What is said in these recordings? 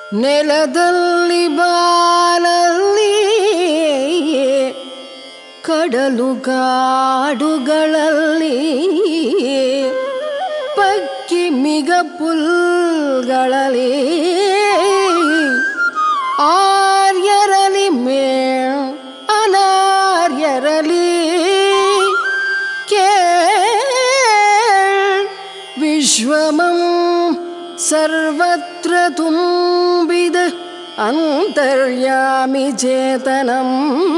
ನೆಲದಲ್ಲಿ ಬಾನಲ್ಲಿ ಕಡಲು ಕಾಡುಗಳಲ್ಲಿ ಪಕ್ಕಿ ಮಿಗ ಪುಲ್ಗಳಲ್ಲಿ ಆರ್ಯರಲಿ ಮೇಣ ಅನಾರ್ಯರಲಿ ಕೇಳ್ ವಿಶ್ವಮಂ ಸರ್ವತ್ರ ತುಂಬಿದ ಅಂತರ್ಯಾಮಿ ಚೇತನಂ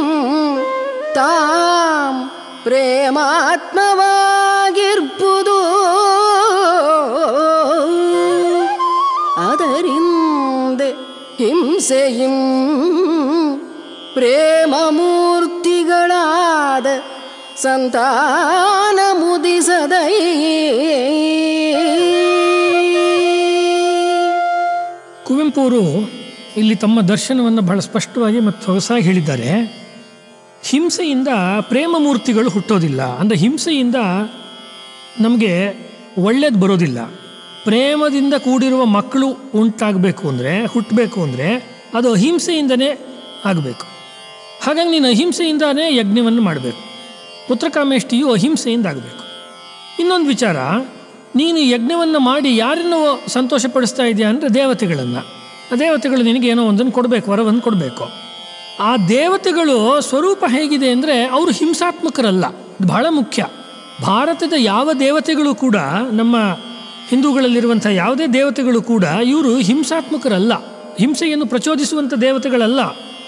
ತಾಂ ಪ್ರೇಮಾತ್ಮವಾಗಿರ್ಬುದು ಅದರಿಂದೆ ಹಿಂಸೆಯಿಂ ಪ್ರೇಮಮೂರ್ತಿಗಳಾದ ಸಂತಾನ ಮುದಿಸದೈ ಕುವೆಂಪು ಅವರು ಇಲ್ಲಿ ತಮ್ಮ ದರ್ಶನವನ್ನು ಬಹಳ ಸ್ಪಷ್ಟವಾಗಿ ಮತ್ತು ಸೊಗಸಾಗಿ ಹೇಳಿದ್ದಾರೆ ಹಿಂಸೆಯಿಂದ ಪ್ರೇಮ ಮೂರ್ತಿಗಳು ಹುಟ್ಟೋದಿಲ್ಲ ಅಂದರೆ ಹಿಂಸೆಯಿಂದ ನಮಗೆ ಒಳ್ಳೇದು ಬರೋದಿಲ್ಲ ಪ್ರೇಮದಿಂದ ಕೂಡಿರುವ ಮಕ್ಕಳು ಉಂಟಾಗಬೇಕು ಅಂದರೆ ಹುಟ್ಟಬೇಕು ಅಂದರೆ ಅದು ಅಹಿಂಸೆಯಿಂದನೇ ಆಗಬೇಕು ಹಾಗಾಗಿ ನೀನು ಅಹಿಂಸೆಯಿಂದನೇ ಯಜ್ಞವನ್ನು ಮಾಡಬೇಕು ಪುತ್ರಕಾಮೇಷ್ಟಿಯು ಅಹಿಂಸೆಯಿಂದ ಆಗಬೇಕು ಇನ್ನೊಂದು ವಿಚಾರ ನೀನು ಯಜ್ಞವನ್ನು ಮಾಡಿ ಯಾರನ್ನು ಸಂತೋಷಪಡಿಸ್ತಾ ಇದೆಯಾ ಅಂದರೆ ದೇವತೆಗಳನ್ನು ಆ ದೇವತೆಗಳು ನಿನಗೆ ಏನೋ ಒಂದನ್ನು ಕೊಡಬೇಕು ವರವನ್ನು ಕೊಡಬೇಕು ಆ ದೇವತೆಗಳು ಸ್ವರೂಪ ಹೇಗಿದೆ ಅಂದರೆ ಅವರು ಹಿಂಸಾತ್ಮಕರಲ್ಲ ಇದು ಬಹಳ ಮುಖ್ಯ ಭಾರತದ ಯಾವ ದೇವತೆಗಳು ಕೂಡ ನಮ್ಮ ಹಿಂದೂಗಳಲ್ಲಿರುವಂಥ ಯಾವುದೇ ದೇವತೆಗಳು ಕೂಡ ಇವರು ಹಿಂಸಾತ್ಮಕರಲ್ಲ ಹಿಂಸೆಯನ್ನು ಪ್ರಚೋದಿಸುವಂಥ ದೇವತೆಗಳಲ್ಲ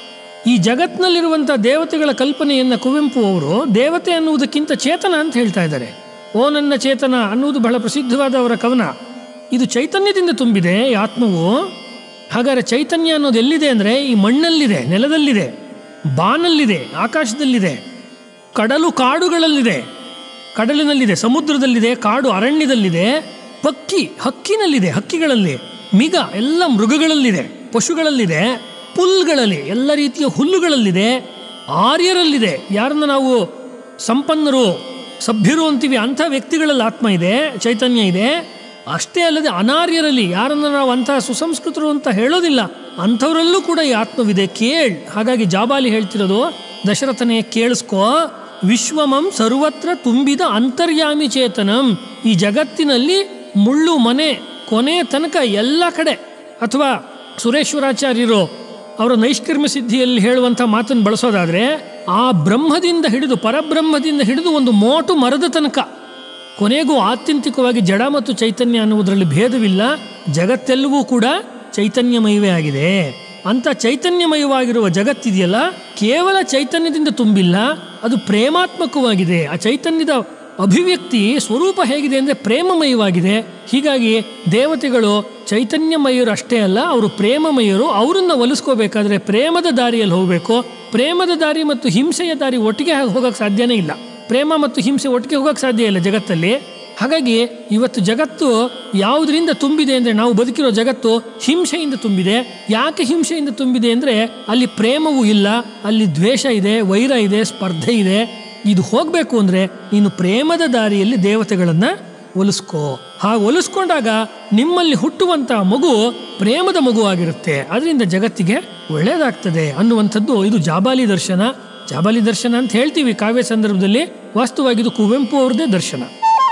ಈ ಜಗತ್ತಿನಲ್ಲಿರುವಂಥ ದೇವತೆಗಳ ಕಲ್ಪನೆಯನ್ನು ಕುವೆಂಪು ಅವರು ದೇವತೆ ಅನ್ನುವುದಕ್ಕಿಂತ ಚೇತನ ಅಂತ ಹೇಳ್ತಾ ಇದ್ದಾರೆ ಓ ನನ್ನ ಚೇತನ ಅನ್ನುವುದು ಬಹಳ ಪ್ರಸಿದ್ಧವಾದ ಅವರ ಕವನ ಇದು ಚೈತನ್ಯದಿಂದ ತುಂಬಿದೆ ಈ ಆತ್ಮವು ಹಾಗಾದರೆ ಚೈತನ್ಯ ಅನ್ನೋದು ಎಲ್ಲಿದೆ ಅಂದರೆ ಈ ಮಣ್ಣಲ್ಲಿದೆ ನೆಲದಲ್ಲಿದೆ ಬಾನಲ್ಲಿದೆ ಆಕಾಶದಲ್ಲಿದೆ ಕಡಲು ಕಾಡುಗಳಲ್ಲಿದೆ ಕಡಲಿನಲ್ಲಿದೆ ಸಮುದ್ರದಲ್ಲಿದೆ ಕಾಡು ಅರಣ್ಯದಲ್ಲಿದೆ ಪಕ್ಕಿ ಹಕ್ಕಿನಲ್ಲಿದೆ ಹಕ್ಕಿಗಳಲ್ಲಿ ಮಿಗ ಎಲ್ಲ ಮೃಗಗಳಲ್ಲಿದೆ ಪಶುಗಳಲ್ಲಿದೆ ಪುಲ್ಗಳಲ್ಲಿ ಎಲ್ಲ ರೀತಿಯ ಹುಲ್ಲುಗಳಲ್ಲಿದೆ ಆರ್ಯರಲ್ಲಿದೆ ಯಾರನ್ನು ನಾವು ಸಂಪನ್ನರು ಸಭ್ಯರು ಅಂತೀವಿ ಅಂಥ ವ್ಯಕ್ತಿಗಳಲ್ಲಿ ಆತ್ಮ ಇದೆ ಚೈತನ್ಯ ಇದೆ ಅಷ್ಟೇ ಅಲ್ಲದೆ ಅನಾರ್ಯರಲ್ಲಿ ಯಾರನ್ನು ನಾವು ಅಂಥ ಸುಸಂಸ್ಕೃತರು ಅಂತ ಹೇಳೋದಿಲ್ಲ ಅಂಥವರಲ್ಲೂ ಕೂಡ ಈ ಆತ್ಮವಿದೆ ಕೇಳ್ ಹಾಗಾಗಿ ಜಾಬಾಲಿ ಹೇಳ್ತಿರೋದು ದಶರಥನೇ ಕೇಳಿಸ್ಕೋ ವಿಶ್ವಮಂ ಸರ್ವತ್ರ ತುಂಬಿದ ಅಂತರ್ಯಾಮಿ ಚೇತನಂ ಈ ಜಗತ್ತಿನಲ್ಲಿ ಮುಳ್ಳು ಮನೆ ಕೊನೆ ತನಕ ಎಲ್ಲ ಕಡೆ ಅಥವಾ ಸುರೇಶ್ವರಾಚಾರ್ಯರು ಅವರ ನೈಷ್ಕರ್ಮ ಸಿದ್ಧಿಯಲ್ಲಿ ಹೇಳುವಂಥ ಮಾತನ್ನು ಬಳಸೋದಾದರೆ ಆ ಬ್ರಹ್ಮದಿಂದ ಹಿಡಿದು ಪರಬ್ರಹ್ಮದಿಂದ ಹಿಡಿದು ಒಂದು ಮೋಟು ಮರದ ತನಕ ಕೊನೆಗೂ ಆತ್ಯಂತಿಕವಾಗಿ ಜಡ ಮತ್ತು ಚೈತನ್ಯ ಅನ್ನುವುದರಲ್ಲಿ ಭೇದವಿಲ್ಲ ಜಗತ್ತೆಲ್ಲವೂ ಕೂಡ ಚೈತನ್ಯಮಯವೇ ಆಗಿದೆ ಅಂಥ ಚೈತನ್ಯಮಯವಾಗಿರುವ ಜಗತ್ತಿದೆಯಲ್ಲ ಕೇವಲ ಚೈತನ್ಯದಿಂದ ತುಂಬಿಲ್ಲ ಅದು ಪ್ರೇಮಾತ್ಮಕವಾಗಿದೆ ಆ ಚೈತನ್ಯದ ಅಭಿವ್ಯಕ್ತಿ ಸ್ವರೂಪ ಹೇಗಿದೆ ಅಂದರೆ ಪ್ರೇಮಮಯವಾಗಿದೆ ಹೀಗಾಗಿ ದೇವತೆಗಳು ಚೈತನ್ಯಮಯರು ಅಷ್ಟೇ ಅಲ್ಲ ಅವರು ಪ್ರೇಮಮಯರು ಅವರನ್ನು ಒಲಿಸ್ಕೋಬೇಕಾದ್ರೆ ಪ್ರೇಮದ ದಾರಿಯಲ್ಲಿ ಹೋಗಬೇಕು ಪ್ರೇಮದ ದಾರಿ ಮತ್ತು ಹಿಂಸೆಯ ದಾರಿ ಒಟ್ಟಿಗೆ ಹೋಗೋಕ್ಕೆ ಸಾಧ್ಯನೇ ಇಲ್ಲ ಪ್ರೇಮ ಮತ್ತು ಹಿಂಸೆ ಒಟ್ಟಿಗೆ ಹೋಗೋಕ್ಕೆ ಸಾಧ್ಯ ಇಲ್ಲ ಜಗತ್ತಲ್ಲಿ ಹಾಗಾಗಿ ಇವತ್ತು ಜಗತ್ತು ಯಾವುದರಿಂದ ತುಂಬಿದೆ ಅಂದರೆ ನಾವು ಬದುಕಿರೋ ಜಗತ್ತು ಹಿಂಸೆಯಿಂದ ತುಂಬಿದೆ ಯಾಕೆ ಹಿಂಸೆಯಿಂದ ತುಂಬಿದೆ ಅಂದರೆ ಅಲ್ಲಿ ಪ್ರೇಮವೂ ಇಲ್ಲ ಅಲ್ಲಿ ದ್ವೇಷ ಇದೆ ವೈರ ಇದೆ ಸ್ಪರ್ಧೆ ಇದೆ ಇದು ಹೋಗಬೇಕು ಅಂದರೆ ನೀನು ಪ್ರೇಮದ ದಾರಿಯಲ್ಲಿ ದೇವತೆಗಳನ್ನು ಒಲಿಸ್ಕೋ ಹಾಗೆ ಒಲಿಸ್ಕೊಂಡಾಗ ನಿಮ್ಮಲ್ಲಿ ಹುಟ್ಟುವಂಥ ಮಗು ಪ್ರೇಮದ ಮಗು ಆಗಿರುತ್ತೆ ಅದರಿಂದ ಜಗತ್ತಿಗೆ ಒಳ್ಳೆಯದಾಗ್ತದೆ ಅನ್ನುವಂಥದ್ದು ಇದು ಜಾಬಾಲಿ ದರ್ಶನ ಜಾಬಾಲಿ ದರ್ಶನ ಅಂತ ಹೇಳ್ತೀವಿ ಕಾವ್ಯ ಸಂದರ್ಭದಲ್ಲಿ ವಾಸ್ತವವಾಗಿ ಇದು ಕುವೆಂಪು ಅವ್ರದ್ದೇ ದರ್ಶನ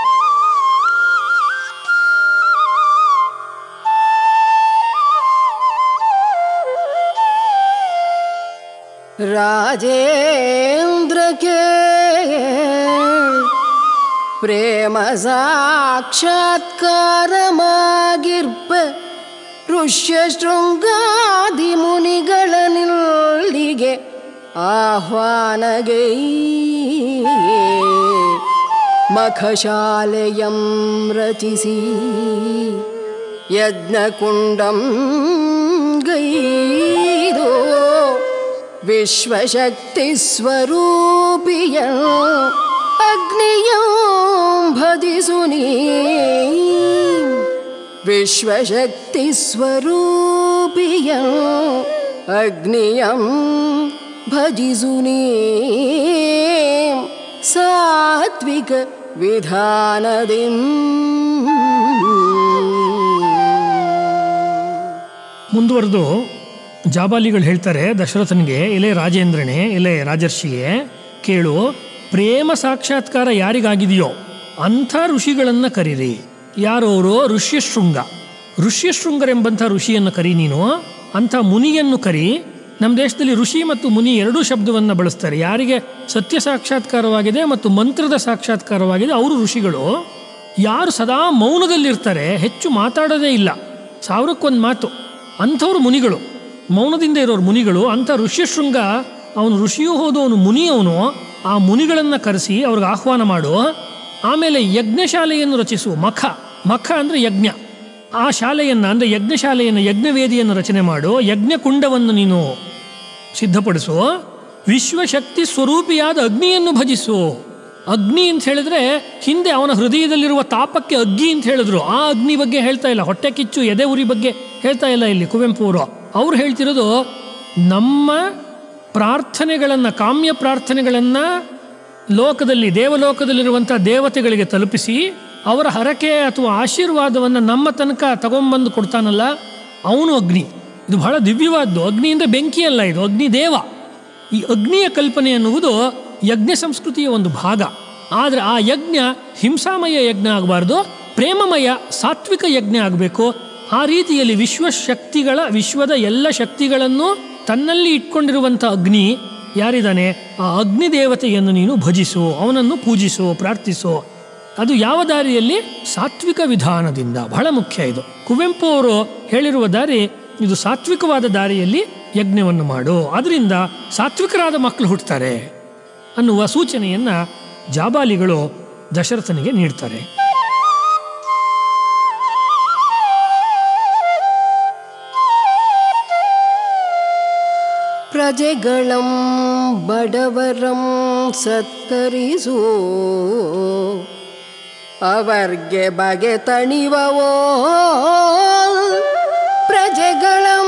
ರಾಜೇಂದ್ರ के ಪ್ರೇಮ ಸಾಕ್ಷಾತ್ಕಾರಮಾಗಿರ್ಪ ಋಷ್ಯ ಶೃಂಗಾದಿ ಮುನಿಗಳ ನಿಲ್ಲಿಗೆ ಆಹ್ವಾನಗೈ ಮಖಶಾಲೆಯಂ ರಚಿಸಿ ಯಜ್ಞಕುಂಡಂ ಗೈದೋ ವಿಶ್ವಶಕ್ತಿಸ್ವರೂಪಿಯ ಅಗ್ನಿಯಂ ಭಜಿಸುನಿ ವಿಶ್ವಶಕ್ತಿಸ್ವರೂಪಿಯ ಅಗ್ನಿಯಂ ಭಜಿಸುನಿ ಸಾತ್ವಿಕ ವಿಧಾನದಿಂ ಮುಂದುವರೆದು ಜಾಬಾಲಿಗಳು ಹೇಳ್ತಾರೆ ದಶರಥನಿಗೆ ಎಲೆ ರಾಜೇಂದ್ರನೇ ಎಲೆ ರಾಜರ್ಷಿಯೇ ಕೇಳು ಪ್ರೇಮ ಸಾಕ್ಷಾತ್ಕಾರ ಯಾರಿಗಾಗಿದೆಯೋ ಅಂಥ ಋಷಿಗಳನ್ನು ಕರೀರಿ ಯಾರವರು ಋಷ್ಯಶೃಂಗ ಋಷ್ಯಶೃಂಗರೆಂಬಂಥ ಋಷಿಯನ್ನು ಕರಿ ನೀನು ಅಂಥ ಮುನಿಯನ್ನು ಕರಿ ನಮ್ಮ ದೇಶದಲ್ಲಿ ಋಷಿ ಮತ್ತು ಮುನಿ ಎರಡೂ ಶಬ್ದವನ್ನು ಬಳಸ್ತಾರೆ ಯಾರಿಗೆ ಸತ್ಯ ಸಾಕ್ಷಾತ್ಕಾರವಾಗಿದೆ ಮತ್ತು ಮಂತ್ರದ ಸಾಕ್ಷಾತ್ಕಾರವಾಗಿದೆ ಅವರು ಋಷಿಗಳು ಯಾರು ಸದಾ ಮೌನದಲ್ಲಿರ್ತಾರೆ ಹೆಚ್ಚು ಮಾತಾಡೋದೇ ಇಲ್ಲ ಸಾವಿರಕ್ಕೊಂದು ಮಾತು ಅಂಥವ್ರು ಮುನಿಗಳು ಮೌನದಿಂದ ಇರೋರು ಮುನಿಗಳು ಅಂಥ ಋಷ್ಯಶೃಂಗ ಅವನು ಋಷಿಯೂ ಹೋದು ಅವನು ಮುನಿ ಅವನು ಆ ಮುನಿಗಳನ್ನು ಕರೆಸಿ ಅವ್ರಿಗೆ ಆಹ್ವಾನ ಮಾಡು ಆಮೇಲೆ ಯಜ್ಞಶಾಲೆಯನ್ನು ರಚಿಸು ಮಖ ಮಖ ಅಂದರೆ ಯಜ್ಞ ಆ ಶಾಲೆಯನ್ನು ಅಂದರೆ ಯಜ್ಞಶಾಲೆಯನ್ನು ಯಜ್ಞವೇದಿಯನ್ನು ರಚನೆ ಮಾಡು ಯಜ್ಞಕುಂಡವನ್ನು ನೀನು ಸಿದ್ಧಪಡಿಸು ವಿಶ್ವಶಕ್ತಿ ಸ್ವರೂಪಿಯಾದ ಅಗ್ನಿಯನ್ನು ಭಜಿಸು ಅಗ್ನಿ ಅಂತ ಹೇಳಿದ್ರೆ ಹಿಂದೆ ಅವನ ಹೃದಯದಲ್ಲಿರುವ ತಾಪಕ್ಕೆ ಅಗ್ನಿ ಅಂತ ಹೇಳಿದ್ರು ಆ ಅಗ್ನಿ ಬಗ್ಗೆ ಹೇಳ್ತಾ ಇಲ್ಲ ಹೊಟ್ಟೆ ಕಿಚ್ಚು ಎದೆ ಉರಿ ಬಗ್ಗೆ ಹೇಳ್ತಾ ಇಲ್ಲ ಇಲ್ಲಿ ಕುವೆಂಪು ಅವರು ಅವ್ರು ಹೇಳ್ತಿರೋದು ನಮ್ಮ ಪ್ರಾರ್ಥನೆಗಳನ್ನು ಕಾಮ್ಯ ಪ್ರಾರ್ಥನೆಗಳನ್ನು ಲೋಕದಲ್ಲಿ ದೇವಲೋಕದಲ್ಲಿರುವಂಥ ದೇವತೆಗಳಿಗೆ ತಲುಪಿಸಿ ಅವರ ಹರಕೆ ಅಥವಾ ಆಶೀರ್ವಾದವನ್ನು ನಮ್ಮ ತನಕ ತಗೊಂಬಂದು ಕೊಡ್ತಾನಲ್ಲ ಅವನು ಅಗ್ನಿ ಇದು ಬಹಳ ದಿವ್ಯವಾದ್ದು ಅಗ್ನಿಯಿಂದ ಬೆಂಕಿ ಅಲ್ಲ ಇದು ಅಗ್ನಿ ದೇವ ಈ ಅಗ್ನಿಯ ಕಲ್ಪನೆ ಎನ್ನುವುದು ಯಜ್ಞ ಸಂಸ್ಕೃತಿಯ ಒಂದು ಭಾಗ ಆದರೆ ಆ ಯಜ್ಞ ಹಿಂಸಾಮಯ ಯಜ್ಞ ಆಗಬಾರ್ದು ಪ್ರೇಮಮಯ ಸಾತ್ವಿಕ ಯಜ್ಞ ಆಗಬೇಕು ಆ ರೀತಿಯಲ್ಲಿ ವಿಶ್ವಶಕ್ತಿಗಳ ವಿಶ್ವದ ಎಲ್ಲ ಶಕ್ತಿಗಳನ್ನು ತನ್ನಲ್ಲಿ ಇಟ್ಕೊಂಡಿರುವಂಥ ಅಗ್ನಿ ಯಾರಿದ್ದಾನೆ ಆ ಅಗ್ನಿ ದೇವತೆಯನ್ನು ನೀನು ಭಜಿಸು ಅವನನ್ನು ಪೂಜಿಸು ಪ್ರಾರ್ಥಿಸು ಅದು ಯಾವ ದಾರಿಯಲ್ಲಿ ಸಾತ್ವಿಕ ವಿಧಾನದಿಂದ ಬಹಳ ಮುಖ್ಯ ಇದು ಕುವೆಂಪು ಅವರು ಹೇಳಿರುವ ದಾರಿ ಇದು ಸಾತ್ವಿಕವಾದ ದಾರಿಯಲ್ಲಿ ಯಜ್ಞವನ್ನು ಮಾಡು ಅದರಿಂದ ಸಾತ್ವಿಕರಾದ ಮಕ್ಕಳು ಹುಟ್ಟುತ್ತಾರೆ ಅನ್ನುವ ಸೂಚನೆಯನ್ನು ಜಾಬಾಲಿಗಳು ದಶರಥನಿಗೆ ನೀಡ್ತಾರೆ ಪ್ರಜೆಗಳಂ ಬಡವರಂ ಸತ್ಕರಿಸು ಅವರ್ಗೆ ಬಗೆ ತಣಿವವೋ ಪ್ರಜೆಗಳಂ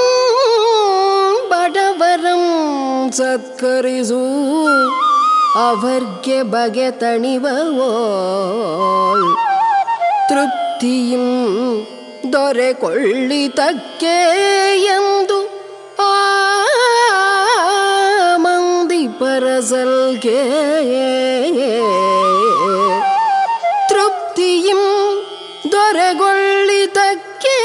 ಬಡವರಂ ಸತ್ಕರಿಸು ಅವರ್ಗೆ ಬಗೆ ತಣಿವವೋ ತೃಪ್ತಿയും ದೊರೆಕೊಳ್ಳಿತಕ್ಕೆ ಎಂದು ಆ ಮಂದಿ ಪರಸಲ್ಗೆ ತೃಪ್ತಿയും ದೊರೆಗೊಳ್ಳಿತಕ್ಕೆ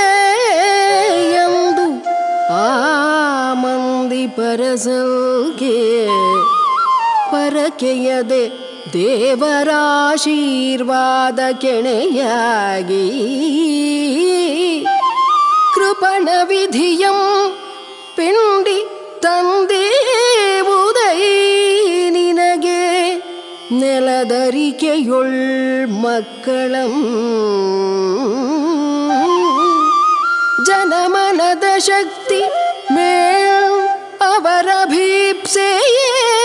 ಎಂದು ಆ ಮಂದಿ ಪರಸಲ್ಗೆ ಪರಕೆಯದೆ ದೇವರಾಶೀರ್ವಾದ ಕೆಣೆಯಾಗಿ ಕೃಪಣ ವಿಧಿಯಂ ಪಿಂಡಿ ತಂದೇವುದೈ ನಿನಗೆ ನೆಲದರಿಕೆಯೊಳ್ ಮಕ್ಕಳಂ ಜನಮನದ ಶಕ್ತಿ ಮೇಲ್ ಅವರ ಭೀಪ್ಸೆಯೇ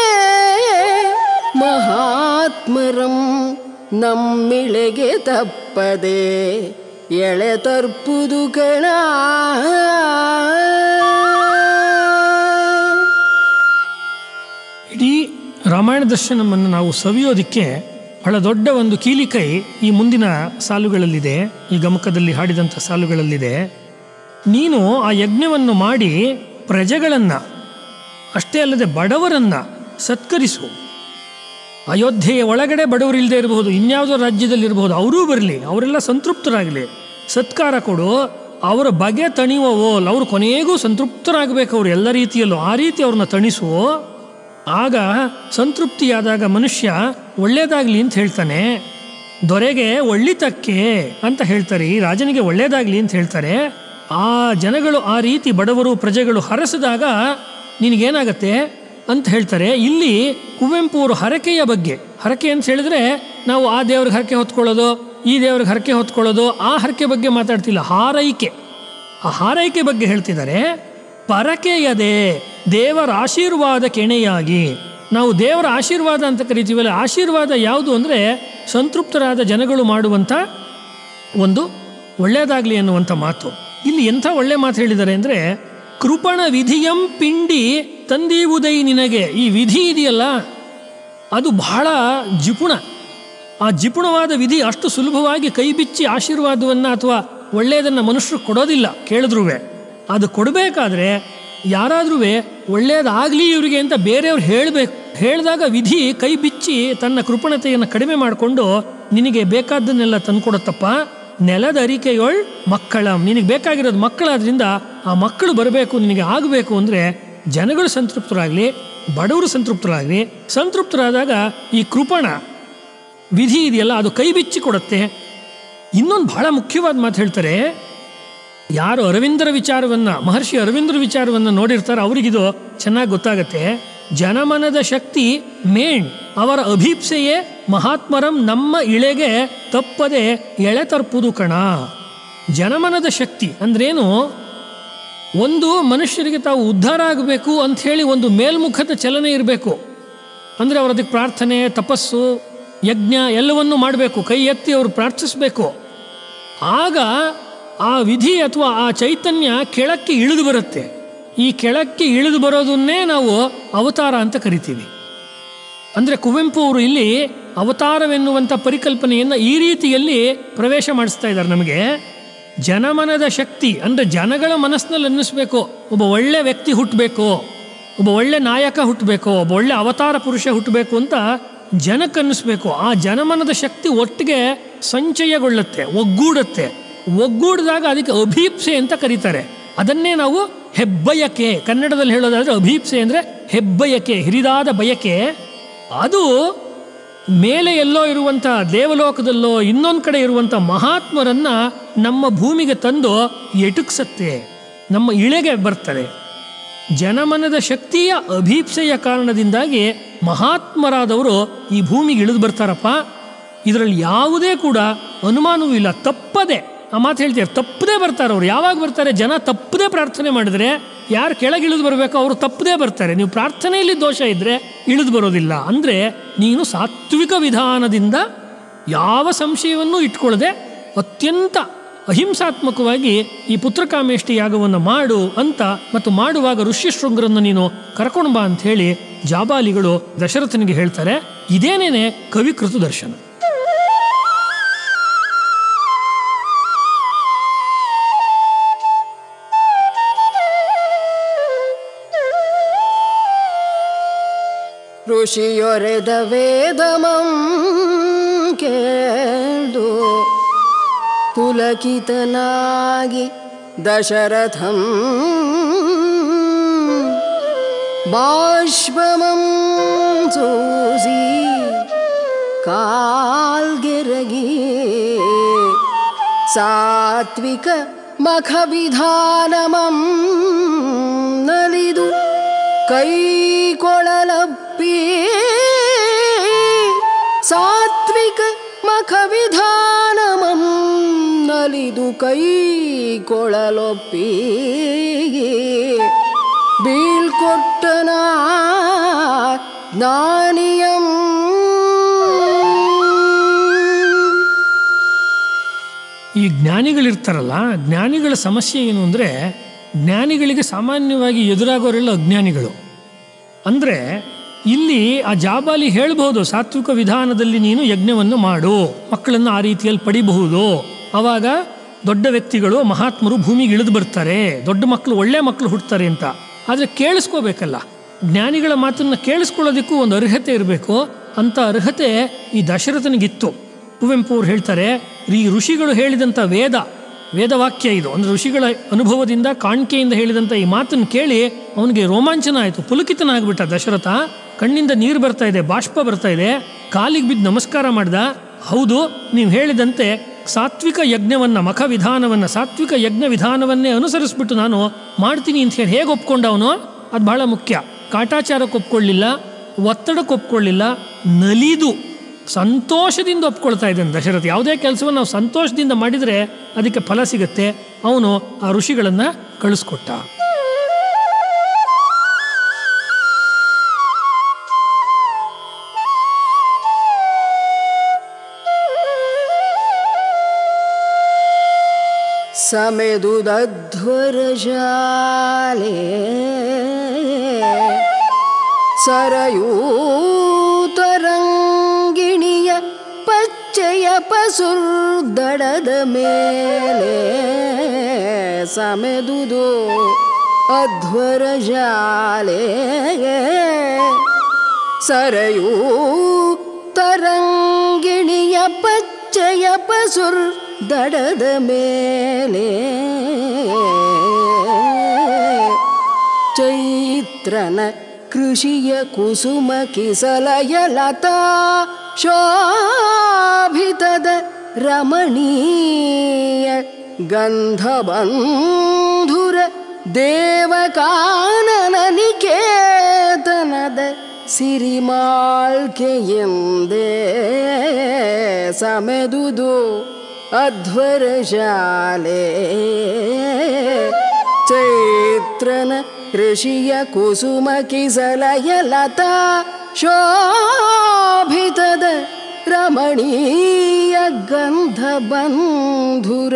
ಮಹಾತ್ಮರಂ ನಮ್ಮಿಳೆಗೆ ತಪ್ಪದೆ ಎಳೆ ತರ್ಪುದು ಕಣ ಇಡೀ ರಾಮಾಯಣ ದರ್ಶನವನ್ನು ನಾವು ಸವಿಯೋದಕ್ಕೆ ಬಹಳ ದೊಡ್ಡ ಒಂದು ಕೀಲಿಕೈ ಈ ಮುಂದಿನ ಸಾಲುಗಳಲ್ಲಿದೆ ಈ ಗಮಕದಲ್ಲಿ ಹಾಡಿದಂಥ ಸಾಲುಗಳಲ್ಲಿದೆ ನೀನು ಆ ಯಜ್ಞವನ್ನು ಮಾಡಿ ಪ್ರಜೆಗಳನ್ನು ಅಷ್ಟೇ ಅಲ್ಲದೆ ಬಡವರನ್ನು ಸತ್ಕರಿಸು ಅಯೋಧ್ಯೆಯ ಒಳಗಡೆ ಬಡವರು ಇಲ್ಲದೆ ಇರಬಹುದು ಇನ್ಯಾವುದೋ ರಾಜ್ಯದಲ್ಲಿರಬಹುದು ಅವರೂ ಬರಲಿ ಅವರೆಲ್ಲ ಸಂತೃಪ್ತರಾಗಲಿ ಸತ್ಕಾರ ಕೊಡು ಅವರ ಬಗೆ ತಣಿಯುವ ಓಲ್ ಅವರು ಕೊನೆಗೂ ಸಂತೃಪ್ತರಾಗಬೇಕು ಅವರು ಎಲ್ಲ ರೀತಿಯಲ್ಲೂ ಆ ರೀತಿ ಅವ್ರನ್ನ ತಣಿಸು ಆಗ ಸಂತೃಪ್ತಿಯಾದಾಗ ಮನುಷ್ಯ ಒಳ್ಳೇದಾಗಲಿ ಅಂತ ಹೇಳ್ತಾನೆ ದೊರೆಗೆ ಒಳ್ಳಿತಕ್ಕೆ ಅಂತ ಹೇಳ್ತಾರೆ ಈ ರಾಜನಿಗೆ ಒಳ್ಳೇದಾಗಲಿ ಅಂತ ಹೇಳ್ತಾರೆ ಆ ಜನಗಳು ಆ ರೀತಿ ಬಡವರು ಪ್ರಜೆಗಳು ಹರಸಿದಾಗ ನಿನಗೇನಾಗತ್ತೆ ಅಂತ ಹೇಳ್ತಾರೆ ಇಲ್ಲಿ ಕುವೆಂಪು ಅವರು ಹರಕೆಯ ಬಗ್ಗೆ ಹರಕೆ ಅಂತ ಹೇಳಿದ್ರೆ ನಾವು ಆ ದೇವ್ರಿಗೆ ಹರಕೆ ಹೊತ್ಕೊಳ್ಳೋದು ಈ ದೇವ್ರಿಗೆ ಹರಕೆ ಹೊತ್ಕೊಳ್ಳೋದು ಆ ಹರಕೆ ಬಗ್ಗೆ ಮಾತಾಡ್ತಿಲ್ಲ ಹಾರೈಕೆ ಆ ಹಾರೈಕೆ ಬಗ್ಗೆ ಹೇಳ್ತಿದ್ದಾರೆ ಪರಕೆಯದೆ ದೇವರ ಆಶೀರ್ವಾದ ಕೆಣೆಯಾಗಿ ನಾವು ದೇವರ ಆಶೀರ್ವಾದ ಅಂತ ಕರಿತೀವಲ್ಲ ಆಶೀರ್ವಾದ ಯಾವುದು ಅಂದರೆ ಸಂತೃಪ್ತರಾದ ಜನಗಳು ಮಾಡುವಂಥ ಒಂದು ಒಳ್ಳೆಯದಾಗಲಿ ಅನ್ನುವಂಥ ಮಾತು ಇಲ್ಲಿ ಎಂಥ ಒಳ್ಳೆ ಮಾತು ಹೇಳಿದ್ದಾರೆ ಅಂದರೆ ಕೃಪಣ ವಿಧಿಯಂ ಪಿಂಡಿ ತಂದೀವುದೈ ನಿನಗೆ ಈ ವಿಧಿ ಇದೆಯಲ್ಲ ಅದು ಬಹಳ ಜಿಪುಣ ಆ ಜಿಪುಣವಾದ ವಿಧಿ ಅಷ್ಟು ಸುಲಭವಾಗಿ ಕೈ ಬಿಚ್ಚಿ ಆಶೀರ್ವಾದವನ್ನು ಅಥವಾ ಒಳ್ಳೆಯದನ್ನು ಮನುಷ್ಯರು ಕೊಡೋದಿಲ್ಲ ಕೇಳಿದ್ರೂ ಅದು ಕೊಡಬೇಕಾದ್ರೆ ಯಾರಾದ್ರೂ ಒಳ್ಳೇದಾಗಲಿ ಇವರಿಗೆ ಅಂತ ಬೇರೆಯವ್ರು ಹೇಳಬೇಕು ಹೇಳಿದಾಗ ವಿಧಿ ಕೈ ಬಿಚ್ಚಿ ತನ್ನ ಕೃಪಣತೆಯನ್ನು ಕಡಿಮೆ ಮಾಡಿಕೊಂಡು ನಿನಗೆ ಬೇಕಾದ್ದನ್ನೆಲ್ಲ ತಂದ್ಕೊಡುತ್ತಪ್ಪ ನೆಲದ ಅರಿಕೆಯೊಳ್ ಮಕ್ಕಳ ನಿನಗೆ ಬೇಕಾಗಿರೋದು ಮಕ್ಕಳಾದ್ರಿಂದ ಆ ಮಕ್ಕಳು ಬರಬೇಕು ನಿನಗೆ ಆಗಬೇಕು ಅಂದರೆ ಜನಗಳು ಸಂತೃಪ್ತರಾಗಲಿ ಬಡವರು ಸಂತೃಪ್ತರಾಗಲಿ ಸಂತೃಪ್ತರಾದಾಗ ಈ ಕೃಪಣ ವಿಧಿ ಇದೆಯಲ್ಲ ಅದು ಕೈ ಬಿಚ್ಚಿ ಕೊಡುತ್ತೆ ಇನ್ನೊಂದು ಬಹಳ ಮುಖ್ಯವಾದ ಮಾತು ಹೇಳ್ತಾರೆ ಯಾರು ಅರವಿಂದರ ವಿಚಾರವನ್ನು ಮಹರ್ಷಿ ಅರವಿಂದರ ವಿಚಾರವನ್ನು ನೋಡಿರ್ತಾರೆ ಅವರಿಗಿದು ಚೆನ್ನಾಗಿ ಗೊತ್ತಾಗತ್ತೆ ಜನಮನದ ಶಕ್ತಿ ಮೇಣ್ ಅವರ ಅಭೀಪ್ಸೆಯೇ ಮಹಾತ್ಮರಂ ನಮ್ಮ ಇಳೆಗೆ ತಪ್ಪದೆ ಎಳೆ ತರ್ಪುದು ಕಣ ಜನಮನದ ಶಕ್ತಿ ಅಂದ್ರೇನು ಒಂದು ಮನುಷ್ಯರಿಗೆ ತಾವು ಉದ್ಧಾರ ಆಗಬೇಕು ಅಂಥೇಳಿ ಒಂದು ಮೇಲ್ಮುಖದ ಚಲನೆ ಇರಬೇಕು ಅಂದರೆ ಅವ್ರ ಅದಕ್ಕೆ ಪ್ರಾರ್ಥನೆ ತಪಸ್ಸು ಯಜ್ಞ ಎಲ್ಲವನ್ನೂ ಮಾಡಬೇಕು ಕೈ ಎತ್ತಿ ಅವರು ಪ್ರಾರ್ಥಿಸಬೇಕು ಆಗ ಆ ವಿಧಿ ಅಥವಾ ಆ ಚೈತನ್ಯ ಕೆಳಕ್ಕೆ ಇಳಿದು ಬರುತ್ತೆ ಈ ಕೆಳಕ್ಕೆ ಇಳಿದು ಬರೋದನ್ನೇ ನಾವು ಅವತಾರ ಅಂತ ಕರಿತೀವಿ ಅಂದರೆ ಕುವೆಂಪು ಅವರು ಇಲ್ಲಿ ಅವತಾರವೆನ್ನುವಂಥ ಪರಿಕಲ್ಪನೆಯನ್ನು ಈ ರೀತಿಯಲ್ಲಿ ಪ್ರವೇಶ ಮಾಡಿಸ್ತಾ ಇದ್ದಾರೆ ನಮಗೆ ಜನಮನದ ಶಕ್ತಿ ಅಂದರೆ ಜನಗಳ ಮನಸ್ಸಿನಲ್ಲಿ ಅನ್ನಿಸ್ಬೇಕು ಒಬ್ಬ ಒಳ್ಳೆ ವ್ಯಕ್ತಿ ಹುಟ್ಟಬೇಕು ಒಬ್ಬ ಒಳ್ಳೆ ನಾಯಕ ಹುಟ್ಟಬೇಕು ಒಬ್ಬ ಒಳ್ಳೆ ಅವತಾರ ಪುರುಷ ಹುಟ್ಟಬೇಕು ಅಂತ ಜನಕ್ಕೆ ಅನ್ನಿಸ್ಬೇಕು ಆ ಜನಮನದ ಶಕ್ತಿ ಒಟ್ಟಿಗೆ ಸಂಚಯಗೊಳ್ಳುತ್ತೆ ಒಗ್ಗೂಡುತ್ತೆ ಒಗ್ಗೂಡಿದಾಗ ಅದಕ್ಕೆ ಅಭೀಪ್ಸೆ ಅಂತ ಕರೀತಾರೆ ಅದನ್ನೇ ನಾವು ಹೆಬ್ಬಯಕೆ ಕನ್ನಡದಲ್ಲಿ ಹೇಳೋದಾದ್ರೆ ಅಭೀಪ್ಸೆ ಅಂದರೆ ಹೆಬ್ಬಯಕೆ ಹಿರಿದಾದ ಬಯಕೆ ಅದು ಮೇಲೆ ಎಲ್ಲೋ ಇರುವಂಥ ದೇವಲೋಕದಲ್ಲೋ ಇನ್ನೊಂದು ಕಡೆ ಇರುವಂಥ ಮಹಾತ್ಮರನ್ನ ನಮ್ಮ ಭೂಮಿಗೆ ತಂದು ಎಟುಕ್ಸತ್ತೆ ನಮ್ಮ ಇಳೆಗೆ ಬರ್ತಾರೆ ಜನಮನದ ಶಕ್ತಿಯ ಅಭೀಪ್ಸೆಯ ಕಾರಣದಿಂದಾಗಿ ಮಹಾತ್ಮರಾದವರು ಈ ಭೂಮಿಗೆ ಇಳಿದು ಬರ್ತಾರಪ್ಪ ಇದರಲ್ಲಿ ಯಾವುದೇ ಕೂಡ ಅನುಮಾನವೂ ಇಲ್ಲ ತಪ್ಪದೆ ಆ ಮಾತು ಹೇಳ್ತಾರೆ ತಪ್ಪದೇ ಬರ್ತಾರೆ ಅವ್ರು ಯಾವಾಗ ಬರ್ತಾರೆ ಜನ ತಪ್ಪದೇ ಪ್ರಾರ್ಥನೆ ಮಾಡಿದ್ರೆ ಯಾರು ಕೆಳಗೆ ಇಳಿದು ಬರಬೇಕೋ ಅವರು ತಪ್ಪದೇ ಬರ್ತಾರೆ ನೀವು ಪ್ರಾರ್ಥನೆಯಲ್ಲಿ ದೋಷ ಇದ್ದರೆ ಇಳಿದು ಬರೋದಿಲ್ಲ ಅಂದರೆ ನೀನು ಸಾತ್ವಿಕ ವಿಧಾನದಿಂದ ಯಾವ ಸಂಶಯವನ್ನೂ ಇಟ್ಕೊಳ್ಳದೆ ಅತ್ಯಂತ ಅಹಿಂಸಾತ್ಮಕವಾಗಿ ಈ ಪುತ್ರಕಾಮೇಷ್ಟಿ ಯಾಗವನ್ನು ಮಾಡು ಅಂತ ಮತ್ತು ಮಾಡುವಾಗ ಋಷ್ಯಶೃಂಗರನ್ನು ನೀನು ಕರ್ಕೊಂಡು ಬಾ ಅಂತ ಹೇಳಿ ಜಾಬಾಲಿಗಳು ದಶರಥನಿಗೆ ಹೇಳ್ತಾರೆ ಇದೇನೇನೆ ಕವಿಕೃತ ದರ್ಶನ ಋಷಿಯೊರೆದ ವೇದಮಂ ಕೇಳ್ದು ಪುಲಕಿತನಾಗಿ ದಶರಥಂ ಬಾಷ್ಪಮಂ ಸೂಸಿ ಕಾಲ್ಗೆರಗಿ ಸಾತ್ವಿಕ ಮಖವಿಧಾನಮಂ ನಲಿದು ಕೈಕೊಳಲಪ್ಪಿ ಸಾತ್ವಿಕ ಮಖವಿಧಾನಮಂ ನಲಿದು ಕೈಕೊಳಲೊಪ್ಪಿ ಬೀಳ್ಕೊಟ್ಟನ ಜ್ಞಾನಿಯಂ ಈ ಜ್ಞಾನಿಗಳಿರ್ತಾರಲ್ಲ ಜ್ಞಾನಿಗಳ ಸಮಸ್ಯೆ ಏನು ಅಂದರೆ ಜ್ಞಾನಿಗಳಿಗೆ ಸಾಮಾನ್ಯವಾಗಿ ಎದುರಾಗೋರೆಲ್ಲ ಅಜ್ಞಾನಿಗಳು ಅಂದರೆ ಇಲ್ಲಿ ಆ ಜಾಬಾಲಿ ಹೇಳ್ಬೋದು ಸಾತ್ವಿಕ ವಿಧಾನದಲ್ಲಿ ನೀನು ಯಜ್ಞವನ್ನು ಮಾಡು ಮಕ್ಕಳನ್ನು ಆ ರೀತಿಯಲ್ಲಿ ಪಡಿಬಹುದು ಆವಾಗ ದೊಡ್ಡ ವ್ಯಕ್ತಿಗಳು ಮಹಾತ್ಮರು ಭೂಮಿಗೆ ಇಳಿದು ಬರ್ತಾರೆ ದೊಡ್ಡ ಮಕ್ಕಳು ಒಳ್ಳೆ ಮಕ್ಕಳು ಹುಟ್ಟುತ್ತಾರೆ ಅಂತ ಆದರೆ ಕೇಳಿಸ್ಕೋಬೇಕಲ್ಲ ಜ್ಞಾನಿಗಳ ಮಾತನ್ನು ಕೇಳಿಸ್ಕೊಳ್ಳೋದಕ್ಕೂ ಒಂದು ಅರ್ಹತೆ ಇರಬೇಕು ಅಂಥ ಅರ್ಹತೆ ಈ ದಶರಥನಿಗಿತ್ತು ಕುವೆಂಪು ಅವ್ರು ಹೇಳ್ತಾರೆ ಈ ಋಷಿಗಳು ಹೇಳಿದಂಥ ವೇದ ವೇದವಾಕ್ಯ ಇದು ಅಂದರೆ ಋಷಿಗಳ ಅನುಭವದಿಂದ ಕಾಣಿಕೆಯಿಂದ ಹೇಳಿದಂಥ ಈ ಮಾತನ್ನು ಕೇಳಿ ಅವನಿಗೆ ರೋಮಾಂಚನ ಆಯಿತು ಪುಲಕಿತನಾಗ್ಬಿಟ್ಟ ದಶರಥ ಕಣ್ಣಿಂದ ನೀರು ಬರ್ತಾ ಇದೆ ಬಾಷ್ಪ ಬರ್ತಾ ಇದೆ ಕಾಲಿಗೆ ಬಿದ್ದು ನಮಸ್ಕಾರ ಮಾಡ್ದ ಹೌದು ನೀವು ಹೇಳಿದಂತೆ ಸಾತ್ವಿಕ ಯಜ್ಞವನ್ನು ಮಖ ವಿಧಾನವನ್ನು ಸಾತ್ವಿಕ ಯಜ್ಞ ವಿಧಾನವನ್ನೇ ಅನುಸರಿಸ್ಬಿಟ್ಟು ನಾನು ಮಾಡ್ತೀನಿ ಅಂತ ಹೇಳಿ ಹೇಗೆ ಒಪ್ಕೊಂಡ ಅವನು ಅದು ಬಹಳ ಮುಖ್ಯ ಕಾಟಾಚಾರಕ್ಕೆ ಒಪ್ಕೊಳ್ಳಿಲ್ಲ ಒತ್ತಡಕ್ಕೆ ಒಪ್ಕೊಳ್ಳಿಲ್ಲ ನಲಿದು ಸಂತೋಷದಿಂದ ಒಪ್ಕೊಳ್ತಾ ಇದ್ದಾನೆ ದಶರಥ ಯಾವುದೇ ಕೆಲಸವನ್ನು ನಾವು ಸಂತೋಷದಿಂದ ಮಾಡಿದರೆ ಅದಕ್ಕೆ ಫಲ ಸಿಗುತ್ತೆ ಅವನು ಆ ಋಷಿಗಳನ್ನು ಕಳಿಸ್ಕೊಟ್ಟ ಸಮೆದುದಧ್ವರಶಾಲೆ ಸರಯೂತರಂಗಿಣಿಯ ಪಚ್ಚೆಯ ಪಸುರ್ದಡದ ಮೇಲೆ ಸಮೆದುದು ಅಧ್ವರ ಜಾಲೆ ಸರಯೂ ತರಂಗಿಣಿಯ ಪಚ್ಚಯ ಪಸುರ್ ದಡದ ಮೇಲೆ ಚೈತ್ರನ ಕೃಷಿಯ ಕುಸುಮ ಕಿಸಲಯ ಲತಾ ಶೋಭಿತದ ರಮಣೀಯ ಗಂಧಬಂಧುರ ದೇವಕಾನನ ನಿಕೇತನದ ಸಿರಿಮಾಳ್ಕೆಯೆಂದೇ ಸಮೆದುದು ಅಧ್ವರ ಶಾಲೆ ಚೈತ್ರನ ಋಷಿಯ ಕುಸುಮ ಕಿಸಲಯ ಲತಾ ಶೋಭಿತದ ರಮಣೀಯ ಗಂಧ ಬಂಧುರ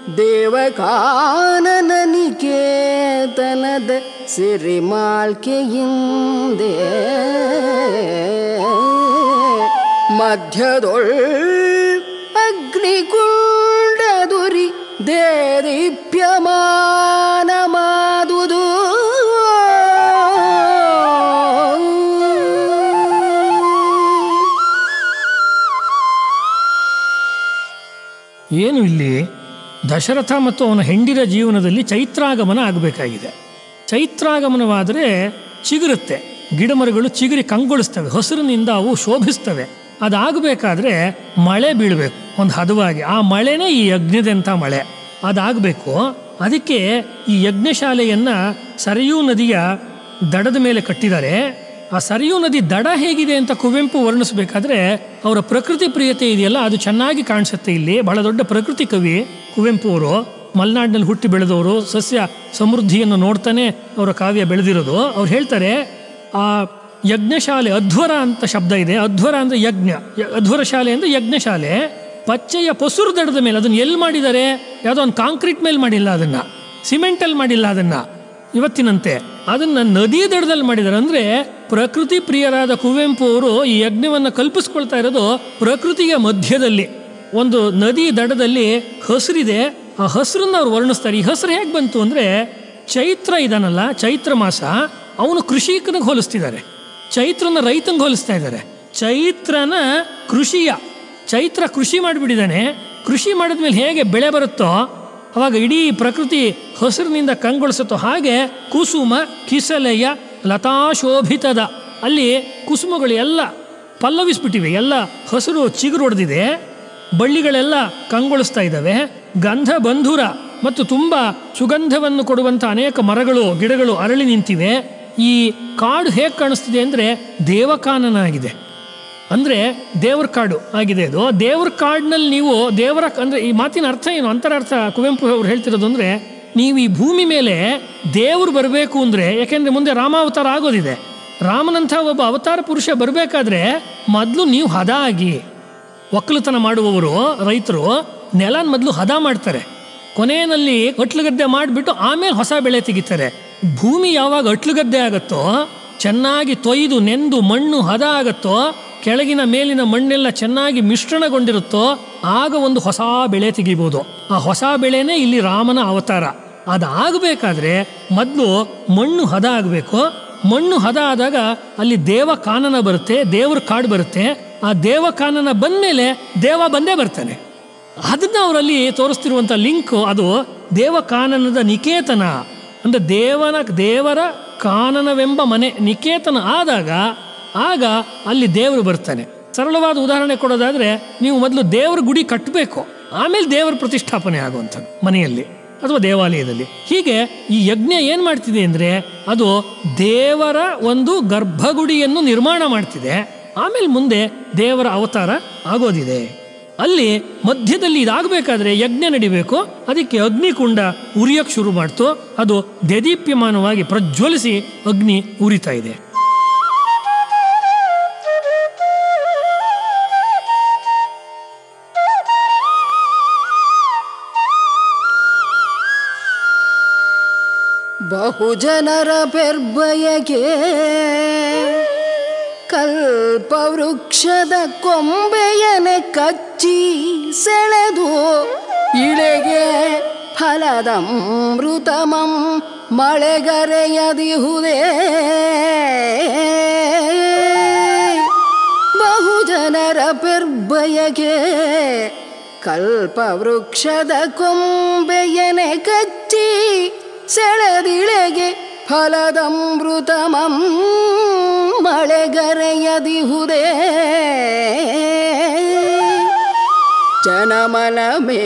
ದೇವಕಾನನ ನಿಕೇತನದ ಸಿರಿಮಾಲ್ಕೆಯಿಂದೇ ಮಧ್ಯದೊಳ್ ಅಗ್ನಿಕುಂಡದುರಿ ದೇದೀಪ್ಯಮಾನ ಮಾದುದು ಏನು ಇಲ್ಲಿ ದಶರಥ ಮತ್ತು ಅವನ ಹೆಂಡಿರ ಜೀವನದಲ್ಲಿ ಚೈತ್ರಾಗಮನ ಆಗಬೇಕಾಗಿದೆ ಚೈತ್ರಾಗಮನವಾದರೆ ಚಿಗುರುತ್ತೆ ಗಿಡಮರಗಳು ಚಿಗುರಿ ಕಂಗೊಳಿಸ್ತವೆ ಹಸಿರಿನಿಂದ ಅವು ಶೋಭಿಸ್ತವೆ ಅದಾಗಬೇಕಾದ್ರೆ ಮಳೆ ಬೀಳಬೇಕು ಒಂದು ಹದವಾಗಿ ಆ ಮಳೆನೇ ಈ ಯಜ್ಞದಂಥ ಮಳೆ ಅದಾಗಬೇಕು ಅದಕ್ಕೆ ಈ ಯಜ್ಞಶಾಲೆಯನ್ನು ಸರಯೂ ನದಿಯ ದಡದ ಮೇಲೆ ಕಟ್ಟಿದ್ದಾರೆ ಆ ಸರಿಯೂ ನದಿ ದಡ ಹೇಗಿದೆ ಅಂತ ಕುವೆಂಪು ವರ್ಣಿಸಬೇಕಾದ್ರೆ ಅವರ ಪ್ರಕೃತಿ ಪ್ರಿಯತೆ ಇದೆಯಲ್ಲ ಅದು ಚೆನ್ನಾಗಿ ಕಾಣಿಸುತ್ತೆ ಇಲ್ಲಿ ಬಹಳ ದೊಡ್ಡ ಪ್ರಕೃತಿ ಕವಿ ಕುವೆಂಪು ಅವರು ಮಲೆನಾಡಿನಲ್ಲಿ ಹುಟ್ಟಿ ಬೆಳೆದವರು ಸಸ್ಯ ಸಮೃದ್ಧಿಯನ್ನು ನೋಡ್ತಾನೆ ಅವರ ಕಾವ್ಯ ಬೆಳೆದಿರೋದು ಅವ್ರು ಹೇಳ್ತಾರೆ ಆ ಯಜ್ಞಶಾಲೆ ಅಧ್ವರ ಅಂತ ಶಬ್ದ ಇದೆ ಅಧ್ವರ ಅಂದರೆ ಯಜ್ಞ ಯ- ಅಧ್ವರ ಶಾಲೆ ಅಂದರೆ ಯಜ್ಞಶಾಲೆ ಪಚ್ಚೆಯ ಪಸುರು ದಡದ ಮೇಲೆ ಅದನ್ನು ಎಲ್ಲಿ ಮಾಡಿದ್ದಾರೆ ಯಾವುದೋ ಒಂದು ಕಾಂಕ್ರೀಟ್ ಮೇಲೆ ಮಾಡಿಲ್ಲ ಅದನ್ನು ಸಿಮೆಂಟಲ್ಲಿ ಮಾಡಿಲ್ಲ ಅದನ್ನು ಇವತ್ತಿನಂತೆ ಅದನ್ನು ನದಿ ದಡದಲ್ಲಿ ಮಾಡಿದ್ದಾರೆ ಅಂದರೆ ಪ್ರಕೃತಿ ಪ್ರಿಯರಾದ ಕುವೆಂಪು ಅವರು ಈ ಯಜ್ಞವನ್ನು ಕಲ್ಪಿಸ್ಕೊಳ್ತಾ ಇರೋದು ಪ್ರಕೃತಿಯ ಮಧ್ಯದಲ್ಲಿ ಒಂದು ನದಿ ದಡದಲ್ಲಿ ಹಸಿರಿದೆ ಆ ಹಸಿರನ್ನ ಅವ್ರು ವರ್ಣಿಸ್ತಾರೆ ಈ ಹಸಿರು ಹೇಗೆ ಬಂತು ಅಂದರೆ ಚೈತ್ರ ಇದಾನಲ್ಲ ಚೈತ್ರ ಮಾಸ ಅವನು ಕೃಷಿಕನಿಗೆ ಹೋಲಿಸ್ತಿದ್ದಾರೆ ಚೈತ್ರನ ರೈತಂಗೆ ಹೋಲಿಸ್ತಾ ಇದ್ದಾರೆ ಚೈತ್ರನ ಕೃಷಿಯ ಚೈತ್ರ ಕೃಷಿ ಮಾಡಿಬಿಟ್ಟಿದ್ದಾನೆ ಕೃಷಿ ಮಾಡಿದ್ಮೇಲೆ ಹೇಗೆ ಬೆಳೆ ಬರುತ್ತೋ ಅವಾಗ ಇಡೀ ಪ್ರಕೃತಿ ಹಸಿರಿನಿಂದ ಕಂಗೊಳಿಸುತ್ತೋ ಹಾಗೆ ಕುಸುಮ ಕಿಸಲೆಯ ಲತಾಶೋಭಿತದ ಅಲ್ಲಿ ಕುಸುಮಗಳು ಎಲ್ಲ ಪಲ್ಲವಿಸ್ಬಿಟ್ಟಿವೆ ಎಲ್ಲ ಹಸಿರು ಚಿಗುರು ಹೊಡೆದಿದೆ ಬಳ್ಳಿಗಳೆಲ್ಲ ಕಂಗೊಳಿಸ್ತಾ ಇದ್ದಾವೆ ಗಂಧ ಬಂಧುರ ಮತ್ತು ತುಂಬ ಸುಗಂಧವನ್ನು ಕೊಡುವಂಥ ಅನೇಕ ಮರಗಳು ಗಿಡಗಳು ಅರಳಿ ನಿಂತಿವೆ ಈ ಕಾಡು ಹೇಗೆ ಕಾಣಿಸ್ತಿದೆ ಅಂದರೆ ದೇವಕಾನನ ಆಗಿದೆ ಅಂದರೆ ದೇವ್ರ ಕಾಡು ಆಗಿದೆ ಅದು ದೇವ್ರ ಕಾಡಿನಲ್ಲಿ ನೀವು ದೇವರ ಅಂದರೆ ಈ ಮಾತಿನ ಅರ್ಥ ಏನು ಅಂತರಾರ್ಥ ಕುವೆಂಪು ಅವ್ರು ಹೇಳ್ತಿರೋದು ಅಂದರೆ ನೀವು ಈ ಭೂಮಿ ಮೇಲೆ ದೇವರು ಬರಬೇಕು ಅಂದರೆ ಯಾಕೆಂದರೆ ಮುಂದೆ ರಾಮಾವತಾರ ಆಗೋದಿದೆ ರಾಮನಂಥ ಒಬ್ಬ ಅವತಾರ ಪುರುಷ ಬರಬೇಕಾದ್ರೆ ಮೊದಲು ನೀವು ಹದ ಆಗಿ ಒಕ್ಕಲುತನ ಮಾಡುವವರು ರೈತರು ನೆಲನ ಮೊದಲು ಹದ ಮಾಡ್ತಾರೆ ಕೊನೆಯಲ್ಲಿ ಅಟ್ಲುಗದ್ದೆ ಮಾಡಿಬಿಟ್ಟು ಆಮೇಲೆ ಹೊಸ ಬೆಳೆ ತೆಗಿತಾರೆ ಭೂಮಿ ಯಾವಾಗ ಅಟ್ಲುಗದ್ದೆ ಆಗುತ್ತೋ ಚೆನ್ನಾಗಿ ತೊಯ್ದು ನೆಂದು ಮಣ್ಣು ಹದ ಆಗುತ್ತೋ ಕೆಳಗಿನ ಮೇಲಿನ ಮಣ್ಣೆಲ್ಲ ಚೆನ್ನಾಗಿ ಮಿಶ್ರಣಗೊಂಡಿರುತ್ತೋ ಆಗ ಒಂದು ಹೊಸ ಬೆಳೆ ತೆಗಿಬೋದು ಆ ಹೊಸ ಬೆಳೆನೇ ಇಲ್ಲಿ ರಾಮನ ಅವತಾರ ಅದಾಗಬೇಕಾದ್ರೆ ಮೊದಲು ಮಣ್ಣು ಹದ ಆಗಬೇಕು ಮಣ್ಣು ಹದ ಆದಾಗ ಅಲ್ಲಿ ದೇವ ಕಾನನ ಬರುತ್ತೆ ದೇವ್ರ ಕಾಡು ಬರುತ್ತೆ ಆ ದೇವ ಕಾನನ ಬಂದಮೇಲೆ ದೇವ ಬಂದೇ ಬರ್ತಾನೆ ಅದನ್ನ ಅವರಲ್ಲಿ ತೋರಿಸ್ತಿರುವಂಥ ಲಿಂಕ್ ಅದು ದೇವ ಕಾನನದ ನಿಕೇತನ ಅಂದರೆ ದೇವನ ದೇವರ ಕಾನನವೆಂಬ ಮನೆ ನಿಕೇತನ ಆದಾಗ ಆಗ ಅಲ್ಲಿ ದೇವರು ಬರ್ತಾನೆ ಸರಳವಾದ ಉದಾಹರಣೆ ಕೊಡೋದಾದ್ರೆ ನೀವು ಮೊದಲು ದೇವರ ಗುಡಿ ಕಟ್ಟಬೇಕು ಆಮೇಲೆ ದೇವರ ಪ್ರತಿಷ್ಠಾಪನೆ ಆಗುವಂಥದ್ದು ಮನೆಯಲ್ಲಿ ಅಥವಾ ದೇವಾಲಯದಲ್ಲಿ ಹೀಗೆ ಈ ಯಜ್ಞ ಏನು ಮಾಡ್ತಿದೆ ಅಂದರೆ ಅದು ದೇವರ ಒಂದು ಗರ್ಭಗುಡಿಯನ್ನು ನಿರ್ಮಾಣ ಮಾಡ್ತಿದೆ ಆಮೇಲೆ ಮುಂದೆ ದೇವರ ಅವತಾರ ಆಗೋದಿದೆ ಅಲ್ಲಿ ಮಧ್ಯದಲ್ಲಿ ಇದಾಗಬೇಕಾದ್ರೆ ಯಜ್ಞ ನಡಿಬೇಕು ಅದಕ್ಕೆ ಅಗ್ನಿಕುಂಡ ಉರಿಯಕ್ಕೆ ಶುರು ಮಾಡ್ತು ಅದು ದೇದೀಪ್ಯಮಾನವಾಗಿ ಪ್ರಜ್ವಲಿಸಿ ಅಗ್ನಿ ಉರಿತಾ ಇದೆ ಬಹುಜನರ ಪೆರ್ಬಯಕೆ ಕಲ್ಪವೃಕ್ಷದ ಕೊಂಬೆಯನೆ ಕಚ್ಚ ಕಚ್ಚಿ ಸೆಳೆದು ಇಳೆಗೆ ಫಲದಮೃತಮಂ ಮಳೆಗರೆಯದಿಹುದೇ ಬಹುಜನರ ಪೆರ್ಬಯಗೆ ಕಲ್ಪವೃಕ್ಷದ ಕೊಂಬೆಯನೆ ಕಚ್ಚಿ ಸೆಳೆದಿಳೆಗೆ ಫಲದಮೃತಮಂ ಮಳೆಗರೆಯದಿಹುದೇ ಜನಮನಮೇ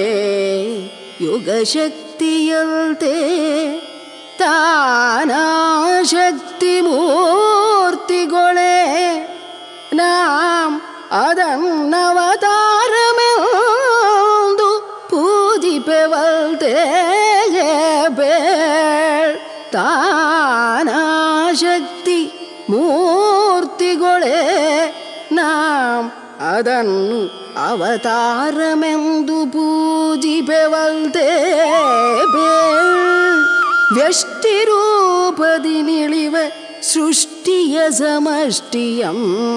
ಯುಗಶಕ್ತಿಯಂತೆ ತಾನಾಶಕ್ತಿ ಮೂರ್ತಿಗೊಳೆ ನಾಂ ಅದನ್ನವತಾರಮೆಂದು ಪೂಜಿಪೆವಲ್ತೆ ಬೇಳ್ ತಾನಾಶಕ್ತಿ ಮೂರ್ತಿಗೊಳೆ ನಾಂ ಅದನ್ನು ಅವತಾರಮೆಂದು ಪೂಜಿಪೆವಲ್ತೆ ಬೇಳ್ ವ್ಯಷ್ಟಿರೂಪದಿ ನಿಳಿವ ಸೃಷ್ಟಿಯ ಸಮಷ್ಟಿಯಂ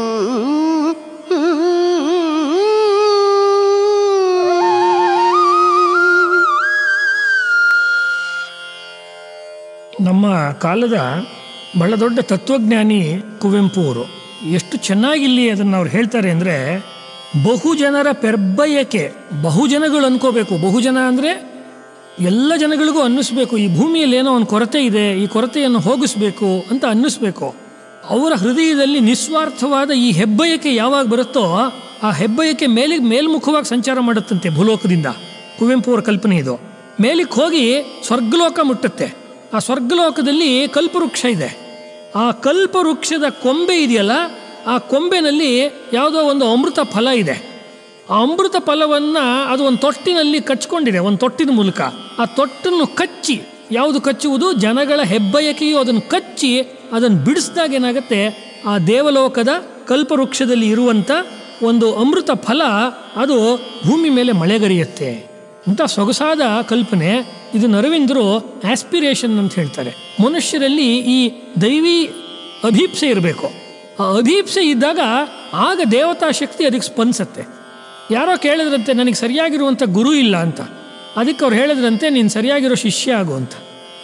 ನಮ್ಮ ಕಾಲದ ಬಹಳ ದೊಡ್ಡ ತತ್ವಜ್ಞಾನಿ ಕುವೆಂಪು ಅವರು ಎಷ್ಟು ಚೆನ್ನಾಗಿಲ್ಲಿ ಅದನ್ನು ಅವ್ರು ಹೇಳ್ತಾರೆ ಅಂದರೆ ಬಹುಜನರ ಪೆರ್ಬಯಕೆ ಬಹುಜನಗಳು ಅನ್ಕೋಬೇಕು ಬಹುಜನ ಅಂದರೆ ಎಲ್ಲ ಜನಗಳಿಗೂ ಅನ್ನಿಸ್ಬೇಕು ಈ ಭೂಮಿಯಲ್ಲಿ ಏನೋ ಒಂದು ಕೊರತೆ ಇದೆ ಈ ಕೊರತೆಯನ್ನು ಹೋಗಿಸ್ಬೇಕು ಅಂತ ಅನ್ನಿಸ್ಬೇಕು ಅವರ ಹೃದಯದಲ್ಲಿ ನಿಸ್ವಾರ್ಥವಾದ ಈ ಹೆಬ್ಬಯಕೆ ಯಾವಾಗ ಬರುತ್ತೋ ಆ ಹೆಬ್ಬಯಕೆ ಮೇಲಿಗೆ ಮೇಲ್ಮುಖವಾಗಿ ಸಂಚಾರ ಮಾಡುತ್ತಂತೆ ಭೂಲೋಕದಿಂದ ಕುವೆಂಪು ಅವರ ಕಲ್ಪನೆ ಇದು ಮೇಲಿಗೆ ಹೋಗಿ ಸ್ವರ್ಗಲೋಕ ಮುಟ್ಟುತ್ತೆ ಆ ಸ್ವರ್ಗಲೋಕದಲ್ಲಿ ಕಲ್ಪವೃಕ್ಷ ಇದೆ ಆ ಕಲ್ಪವೃಕ್ಷದ ಕೊಂಬೆ ಇದೆಯಲ್ಲ ಆ ಕೊಂಬೆನಲ್ಲಿ ಯಾವುದೋ ಒಂದು ಅಮೃತ ಫಲ ಇದೆ ಆ ಅಮೃತ ಫಲವನ್ನು ಅದು ಒಂದು ತೊಟ್ಟಿನಲ್ಲಿ ಕಚ್ಕೊಂಡಿದೆ ಒಂದು ತೊಟ್ಟಿನ ಮೂಲಕ ಆ ತೊಟ್ಟನ್ನು ಕಚ್ಚಿ ಯಾವುದು ಕಚ್ಚುವುದು ಜನಗಳ ಹೆಬ್ಬಯಕೆಯು ಅದನ್ನು ಕಚ್ಚಿ ಅದನ್ನು ಬಿಡಿಸಿದಾಗ ಏನಾಗುತ್ತೆ ಆ ದೇವಲೋಕದ ಕಲ್ಪವೃಕ್ಷದಲ್ಲಿ ಇರುವಂಥ ಒಂದು ಅಮೃತ ಫಲ ಅದು ಭೂಮಿ ಮೇಲೆ ಮಳೆಗರಿಯುತ್ತೆ ಇಂಥ ಸೊಗಸಾದ ಕಲ್ಪನೆ ಇದನ್ನು ಅರವಿಂದರು ಆಸ್ಪಿರೇಷನ್ ಅಂತ ಹೇಳ್ತಾರೆ ಮನುಷ್ಯರಲ್ಲಿ ಈ ದೈವಿ ಅಭೀಪ್ಸೆ ಇರಬೇಕು ಆ ಅಭೀಪ್ಸೆ ಇದ್ದಾಗ ಆಗ ದೇವತಾ ಶಕ್ತಿ ಅದಕ್ಕೆ ಸ್ಪಂದಿಸತ್ತೆ ಯಾರೋ ಕೇಳಿದ್ರಂತೆ ನನಗೆ ಸರಿಯಾಗಿರುವಂಥ ಗುರು ಇಲ್ಲ ಅಂತ ಅದಕ್ಕೆ ಅವ್ರು ಹೇಳಿದ್ರಂತೆ ನೀನು ಸರಿಯಾಗಿರೋ ಶಿಷ್ಯ ಆಗು ಅಂತ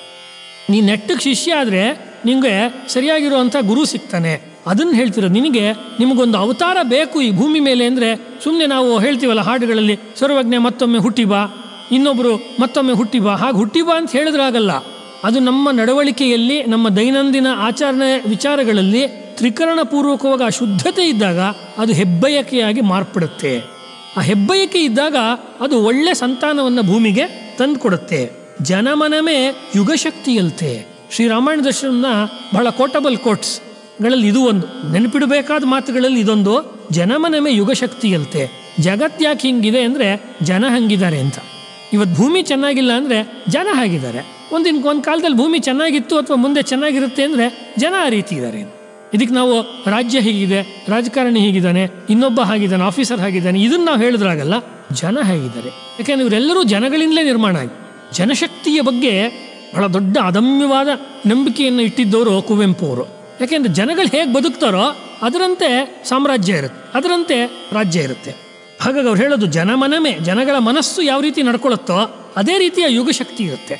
ನೀನು ನೆಟ್ಟಗೆ ಶಿಷ್ಯ ಆದರೆ ನಿಮಗೆ ಸರಿಯಾಗಿರುವಂಥ ಗುರು ಸಿಗ್ತಾನೆ ಅದನ್ನು ಹೇಳ್ತಿರೋದು ನಿನಗೆ ನಿಮಗೊಂದು ಅವತಾರ ಬೇಕು ಈ ಭೂಮಿ ಮೇಲೆ ಅಂದರೆ ಸುಮ್ಮನೆ ನಾವು ಹೇಳ್ತೀವಲ್ಲ ಹಾಡುಗಳಲ್ಲಿ ಸರ್ವಜ್ಞ ಮತ್ತೊಮ್ಮೆ ಹುಟ್ಟಿ ಬಾ ಇನ್ನೊಬ್ಬರು ಮತ್ತೊಮ್ಮೆ ಹುಟ್ಟಿ ಬಾ ಹಾಗೆ ಹುಟ್ಟಿ ಬಾ ಅಂತ ಹೇಳಿದ್ರಾಗಲ್ಲ ಅದು ನಮ್ಮ ನಡವಳಿಕೆಯಲ್ಲಿ ನಮ್ಮ ದೈನಂದಿನ ಆಚರಣೆ ವಿಚಾರಗಳಲ್ಲಿ ತ್ರಿಕರಣಪೂರ್ವಕವಾಗಿ ಆ ಶುದ್ಧತೆ ಇದ್ದಾಗ ಅದು ಹೆಬ್ಬಯಕೆಯಾಗಿ ಮಾರ್ಪಡುತ್ತೆ ಆ ಹೆಬ್ಬಯಕೆ ಇದ್ದಾಗ ಅದು ಒಳ್ಳೆ ಸಂತಾನವನ್ನು ಭೂಮಿಗೆ ತಂದುಕೊಡುತ್ತೆ ಜನಮನಮೇ ಯುಗಶಕ್ತಿಯಲ್ತೆ ಶ್ರೀರಾಮಾಯಣ ದರ್ಶನ ಬಹಳ ಕೋಟಬಲ್ ಕೋಟ್ಸ್ಗಳಲ್ಲಿ ಇದು ಒಂದು ನೆನಪಿಡಬೇಕಾದ ಮಾತುಗಳಲ್ಲಿ ಇದೊಂದು ಜನಮನಮೇ ಯುಗಶಕ್ತಿಯಲ್ತೆ ಜಗತ್ಯಾಕೆ ಹಿಂಗಿದೆ ಅಂದರೆ ಜನ ಹಂಗಿದ್ದಾರೆ ಅಂತ ಇವತ್ತು ಭೂಮಿ ಚೆನ್ನಾಗಿಲ್ಲ ಅಂದರೆ ಜನ ಹಾಗಿದ್ದಾರೆ ಒಂದಿನ ಒಂದು ಕಾಲದಲ್ಲಿ ಭೂಮಿ ಚೆನ್ನಾಗಿತ್ತು ಅಥವಾ ಮುಂದೆ ಚೆನ್ನಾಗಿರುತ್ತೆ ಅಂದರೆ ಜನ ಆ ರೀತಿ ಇದ್ದಾರೆ ಇದಕ್ಕೆ ನಾವು ರಾಜ್ಯ ಹೀಗಿದೆ ರಾಜಕಾರಣಿ ಹೀಗಿದ್ದಾನೆ ಇನ್ನೊಬ್ಬ ಹಾಗಿದ್ದಾನೆ ಆಫೀಸರ್ ಹಾಗಿದ್ದಾನೆ ಇದನ್ನು ನಾವು ಹೇಳಿದ್ರಾಗಲ್ಲ ಜನ ಹೇಗಿದ್ದಾರೆ ಯಾಕೆಂದ್ರೆ ಇವರೆಲ್ಲರೂ ಜನಗಳಿಂದಲೇ ನಿರ್ಮಾಣ ಆಗಿ ಜನಶಕ್ತಿಯ ಬಗ್ಗೆ ಬಹಳ ದೊಡ್ಡ ಅದಮ್ಯವಾದ ನಂಬಿಕೆಯನ್ನು ಇಟ್ಟಿದ್ದವರು ಕುವೆಂಪು ಅವರು ಯಾಕೆಂದ್ರೆ ಜನಗಳು ಹೇಗೆ ಬದುಕ್ತಾರೋ ಅದರಂತೆ ಸಾಮ್ರಾಜ್ಯ ಇರುತ್ತೆ ಅದರಂತೆ ರಾಜ್ಯ ಇರುತ್ತೆ ಹಾಗಾಗಿ ಅವ್ರು ಹೇಳೋದು ಜನಮನಮೇ ಜನಗಳ ಮನಸ್ಸು ಯಾವ ರೀತಿ ನಡ್ಕೊಳ್ಳುತ್ತೋ ಅದೇ ರೀತಿಯ ಯುಗಶಕ್ತಿ ಇರುತ್ತೆ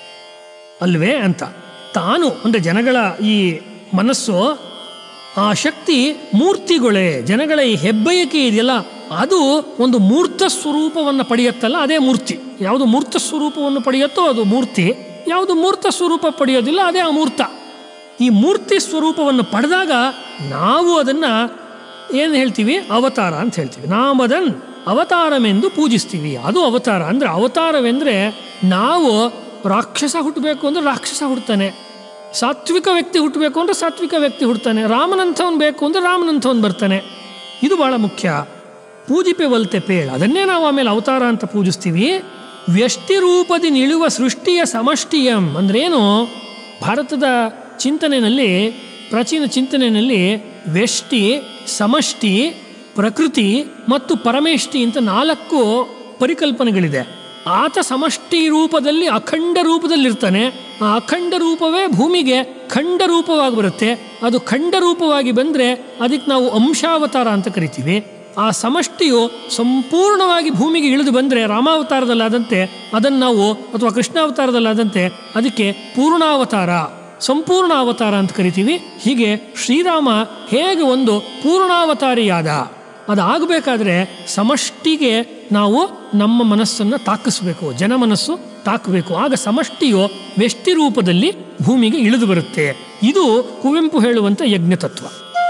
ಅಲ್ವೇ ಅಂತ ತಾನು ಅಂದರೆ ಜನಗಳ ಈ ಮನಸ್ಸು ಆ ಶಕ್ತಿ ಮೂರ್ತಿಗಳೇ ಜನಗಳ ಈ ಹೆಬ್ಬಯಕೆ ಇದೆಯಲ್ಲ ಅದು ಒಂದು ಮೂರ್ತ ಸ್ವರೂಪವನ್ನು ಪಡೆಯುತ್ತಲ್ಲ ಅದೇ ಮೂರ್ತಿ ಯಾವುದು ಮೂರ್ತ ಸ್ವರೂಪವನ್ನು ಪಡೆಯುತ್ತೋ ಅದು ಮೂರ್ತಿ ಯಾವುದು ಮೂರ್ತ ಸ್ವರೂಪ ಪಡೆಯೋದಿಲ್ಲ ಅದೇ ಅಮೂರ್ತ ಈ ಮೂರ್ತಿ ಸ್ವರೂಪವನ್ನು ಪಡೆದಾಗ ನಾವು ಅದನ್ನು ಏನು ಹೇಳ್ತೀವಿ ಅವತಾರ ಅಂತ ಹೇಳ್ತೀವಿ ನಾಮದನ್ ಅವತಾರವೆಂದು ಪೂಜಿಸ್ತೀವಿ ಅದು ಅವತಾರ ಅಂದರೆ ಅವತಾರವೆಂದರೆ ನಾವು ರಾಕ್ಷಸ ಹುಟ್ಟಬೇಕು ಅಂದರೆ ರಾಕ್ಷಸ ಹುಡ್ತಾನೆ ಸಾತ್ವಿಕ ವ್ಯಕ್ತಿ ಹುಟ್ಟಬೇಕು ಅಂದರೆ ಸಾತ್ವಿಕ ವ್ಯಕ್ತಿ ಹುಡ್ತಾನೆ ರಾಮನಂಥವನ್ ಬೇಕು ಅಂದರೆ ರಾಮನಂಥವನ್ ಬರ್ತಾನೆ ಇದು ಭಾಳ ಮುಖ್ಯ ಪೂಜಿಪೆ ವಲ್ತೆ ಪೇಳ ಅದನ್ನೇ ನಾವು ಆಮೇಲೆ ಅವತಾರ ಅಂತ ಪೂಜಿಸ್ತೀವಿ ವ್ಯಷ್ಟಿ ರೂಪದಿ ನಿಳುವ ಸೃಷ್ಟಿಯ ಸಮಷ್ಟಿಯಂ ಅಂದ್ರೇನು ಭಾರತದ ಚಿಂತನೆಯಲ್ಲಿ ಪ್ರಾಚೀನ ಚಿಂತನೆಯಲ್ಲಿ ವ್ಯಷ್ಟಿ ಸಮಷ್ಟಿ ಪ್ರಕೃತಿ ಮತ್ತು ಪರಮೇಷ್ಟಿ ಅಂತ ನಾಲ್ಕು ಪರಿಕಲ್ಪನೆಗಳಿದೆ ಆತ ಸಮಷ್ಟಿ ರೂಪದಲ್ಲಿ ಅಖಂಡ ರೂಪದಲ್ಲಿರ್ತಾನೆ ಆ ಅಖಂಡ ರೂಪವೇ ಭೂಮಿಗೆ ಖಂಡ ರೂಪವಾಗಿ ಬರುತ್ತೆ ಅದು ಖಂಡ ರೂಪವಾಗಿ ಬಂದರೆ ಅದಕ್ಕೆ ನಾವು ಅಂಶಾವತಾರ ಅಂತ ಕರಿತೀವಿ ಆ ಸಮಷ್ಟಿಯು ಸಂಪೂರ್ಣವಾಗಿ ಭೂಮಿಗೆ ಇಳಿದು ಬಂದರೆ ರಾಮಾವತಾರದಲ್ಲಾದಂತೆ ಅದನ್ನು ನಾವು ಅಥವಾ ಕೃಷ್ಣಾವತಾರದಲ್ಲಾದಂತೆ ಅದಕ್ಕೆ ಪೂರ್ಣಾವತಾರ ಸಂಪೂರ್ಣ ಅವತಾರ ಅಂತ ಕರಿತೀವಿ ಹೀಗೆ ಶ್ರೀರಾಮ ಹೇಗೆ ಒಂದು ಪೂರ್ಣಾವತಾರಿಯಾದ ಅದಾಗಬೇಕಾದ್ರೆ ಸಮಷ್ಟಿಗೆ ನಾವು ನಮ್ಮ ಮನಸ್ಸನ್ನು ತಾಕಿಸ್ಬೇಕು ಜನಮನಸ್ಸು ತಾಕಬೇಕು ಆಗ ಸಮಷ್ಟಿಯು ವ್ಯಷ್ಟಿ ರೂಪದಲ್ಲಿ ಭೂಮಿಗೆ ಇಳಿದು ಬರುತ್ತೆ ಇದು ಕುವೆಂಪು ಹೇಳುವಂಥ ಯಜ್ಞ ತತ್ವ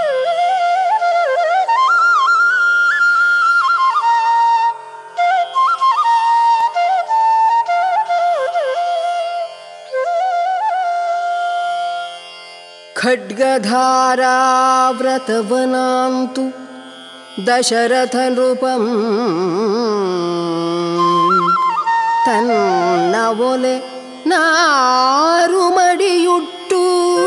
ಖಡ್ಗಧಾರಾವ್ರತವನಾಂತು ದಶರಥ ನೃಪಂ ತನ್ನ ಒಲೆ ನಾರುಮಡಿಯುಟ್ಟು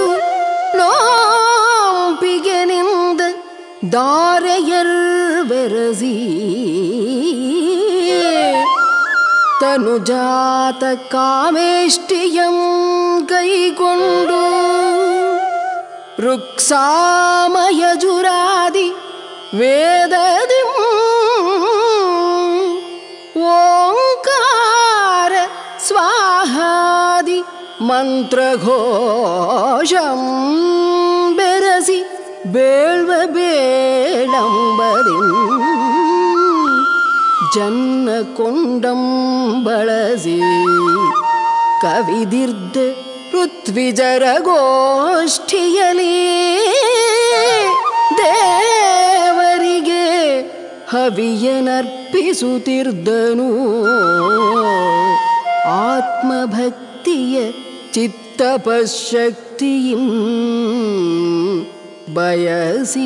ಲೋಂಪಿಗೆ ನಿಂದ ದಾರೆಯರ್ ಬೆರಸಿ ತನುಜಾತ ಕಾಮೇಷ್ಟಿಯಂ ಕೈಗೊಂಡು ರುಕ್ಸಾಮಯಜುರಾದಿ ವೇದದಿ ಓಂಕಾರ ಸ್ವಾಹಾದಿ ಮಂತ್ರಘೋಷಂ ಬೆರಸಿ ಬೇಳ್ವ ಬೇಳಂಬದಿ ಜನ್ನ ಕೊಂಡಂ ಬಳಸಿ ಕವಿದಿರ್ದ ಪೃಥ್ವಿಜರ ಗೋಷ್ಠಿಯಲಿ ದೇವರಿಗೆ ಹವಿಯನರ್ಪಿಸುತ್ತಿರ್ದನು ಆತ್ಮಭಕ್ತಿಯ ಚಿತ್ತಪಶಕ್ತಿಯಂ ಬಯಸಿ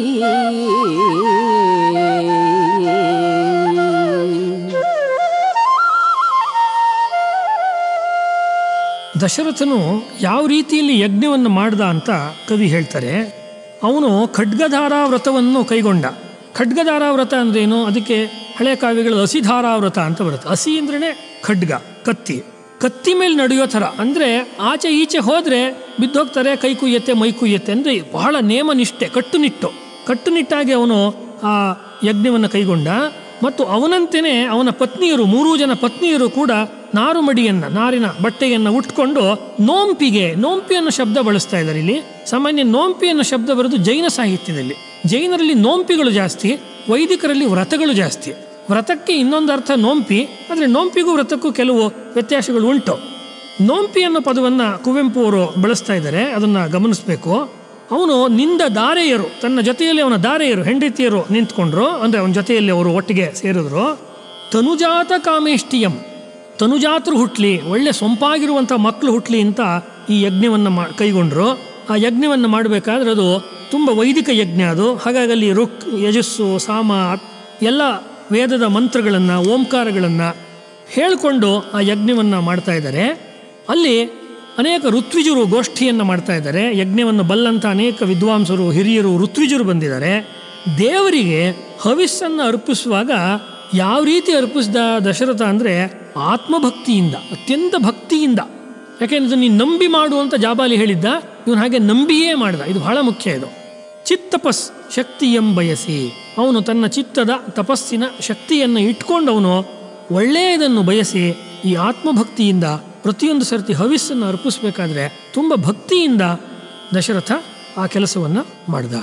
ದಶರಥನು ಯಾವ ರೀತಿಯಲ್ಲಿ ಯಜ್ಞವನ್ನು ಮಾಡ್ದ ಅಂತ ಕವಿ ಹೇಳ್ತಾರೆ ಅವನು ಖಡ್ಗಧಾರಾ ವ್ರತವನ್ನು ಕೈಗೊಂಡ ಖಡ್ಗಧಾರಾ ವ್ರತ ಅಂದ್ರೇನು ಅದಕ್ಕೆ ಹಳೆ ಕಾವ್ಯಗಳಲ್ಲಿ ಹಸಿಧಾರಾ ವ್ರತ ಅಂತ ಬರುತ್ತೆ ಹಸಿ ಅಂದ್ರೇ ಖಡ್ಗ ಕತ್ತಿ ಕತ್ತಿ ಮೇಲೆ ನಡೆಯೋ ಥರ ಅಂದರೆ ಆಚೆ ಈಚೆ ಹೋದರೆ ಬಿದ್ದೋಗ್ತಾರೆ ಕೈ ಕುಯ್ಯತ್ತೆ ಮೈ ಕುಯ್ಯತ್ತೆ ಅಂದರೆ ಬಹಳ ನೇಮನಿಷ್ಠೆ ಕಟ್ಟುನಿಟ್ಟು ಕಟ್ಟುನಿಟ್ಟಾಗಿ ಅವನು ಆ ಯಜ್ಞವನ್ನು ಕೈಗೊಂಡ ಮತ್ತು ಅವನಂತೆಯೇ ಅವನ ಪತ್ನಿಯರು ಮೂರೂ ಜನ ಪತ್ನಿಯರು ಕೂಡ ನಾರುಮಡಿಯನ್ನು ನಾರಿನ ಬಟ್ಟೆಯನ್ನು ಉಟ್ಕೊಂಡು ನೋಂಪಿಗೆ ನೋಂಪಿ ಅನ್ನೋ ಶಬ್ದ ಬಳಸ್ತಾ ಇದ್ದಾರೆ ಇಲ್ಲಿ ಸಾಮಾನ್ಯ ನೋಂಪಿ ಅನ್ನೋ ಶಬ್ದ ಬರೋದು ಜೈನ ಸಾಹಿತ್ಯದಲ್ಲಿ ಜೈನರಲ್ಲಿ ನೋಂಪಿಗಳು ಜಾಸ್ತಿ ವೈದಿಕರಲ್ಲಿ ವ್ರತಗಳು ಜಾಸ್ತಿ ವ್ರತಕ್ಕೆ ಇನ್ನೊಂದು ಅರ್ಥ ನೋಂಪಿ ಆದರೆ ನೋಂಪಿಗೂ ವ್ರತಕ್ಕೂ ಕೆಲವು ವ್ಯತ್ಯಾಸಗಳು ಉಂಟು ನೋಂಪಿ ಅನ್ನೋ ಪದವನ್ನು ಕುವೆಂಪು ಅವರು ಬಳಸ್ತಾ ಇದ್ದಾರೆ ಅದನ್ನು ಗಮನಿಸಬೇಕು ಅವನು ನಿಂದ ದಾರೆಯರು ತನ್ನ ಜೊತೆಯಲ್ಲಿ ಅವನ ದಾರೆಯರು ಹೆಂಡತಿಯರು ನಿಂತ್ಕೊಂಡ್ರು ಅಂದರೆ ಅವನ ಜೊತೆಯಲ್ಲಿ ಅವರು ಒಟ್ಟಿಗೆ ಸೇರಿದ್ರು ತನುಜಾತ ಕಾಮೇಷ್ಟಿಯಂ ತನುಜಾತರು ಹುಟ್ಲಿ ಒಳ್ಳೆ ಸೊಂಪಾಗಿರುವಂಥ ಮಕ್ಕಳು ಹುಟ್ಲಿ ಅಂತ ಈ ಯಜ್ಞವನ್ನು ಮಾ ಕೈಗೊಂಡ್ರು ಆ ಯಜ್ಞವನ್ನು ಮಾಡಬೇಕಾದ್ರೆ ಅದು ತುಂಬ ವೈದಿಕ ಯಜ್ಞ ಅದು ಹಾಗಾಗಿ ಅಲ್ಲಿ ರುಕ್ ಯಜಸ್ಸು ಸಾಮ ಎಲ್ಲ ವೇದದ ಮಂತ್ರಗಳನ್ನು ಓಂಕಾರಗಳನ್ನು ಹೇಳಿಕೊಂಡು ಆ ಯಜ್ಞವನ್ನು ಮಾಡ್ತಾ ಇದ್ದಾರೆ ಅಲ್ಲಿ ಅನೇಕ ಋತ್ವಿಜರು ಗೋಷ್ಠಿಯನ್ನು ಮಾಡ್ತಾ ಇದ್ದಾರೆ ಯಜ್ಞವನ್ನು ಬಲ್ಲಂಥ ಅನೇಕ ವಿದ್ವಾಂಸರು ಹಿರಿಯರು ಋತ್ವಿಜರು ಬಂದಿದ್ದಾರೆ ದೇವರಿಗೆ ಹವಿಸ್ಸನ್ನು ಅರ್ಪಿಸುವಾಗ ಯಾವ ರೀತಿ ಅರ್ಪಿಸ್ದ ದಶರಥ ಅಂದರೆ ಆತ್ಮಭಕ್ತಿಯಿಂದ ಅತ್ಯಂತ ಭಕ್ತಿಯಿಂದ ಯಾಕೆಂದ್ರೆ ನೀನು ನಂಬಿ ಮಾಡುವಂಥ ಜಾಬಾಲಿ ಹೇಳಿದ್ದ ಇವನು ಹಾಗೆ ನಂಬಿಯೇ ಮಾಡ್ದ ಇದು ಬಹಳ ಮುಖ್ಯ ಇದು ಚಿತ್ತಪಸ್ ಶಕ್ತಿಯಂ ಬಯಸಿ ಅವನು ತನ್ನ ಚಿತ್ತದ ತಪಸ್ಸಿನ ಶಕ್ತಿಯನ್ನು ಇಟ್ಕೊಂಡು ಅವನು ಒಳ್ಳೆಯದನ್ನು ಬಯಸಿ ಈ ಆತ್ಮಭಕ್ತಿಯಿಂದ ಪ್ರತಿಯೊಂದು ಸರ್ತಿ ಹವಿಸ್ಸನ್ನು ಅರ್ಪಿಸ್ಬೇಕಾದ್ರೆ ತುಂಬ ಭಕ್ತಿಯಿಂದ ದಶರಥ ಆ ಕೆಲಸವನ್ನು ಮಾಡ್ದ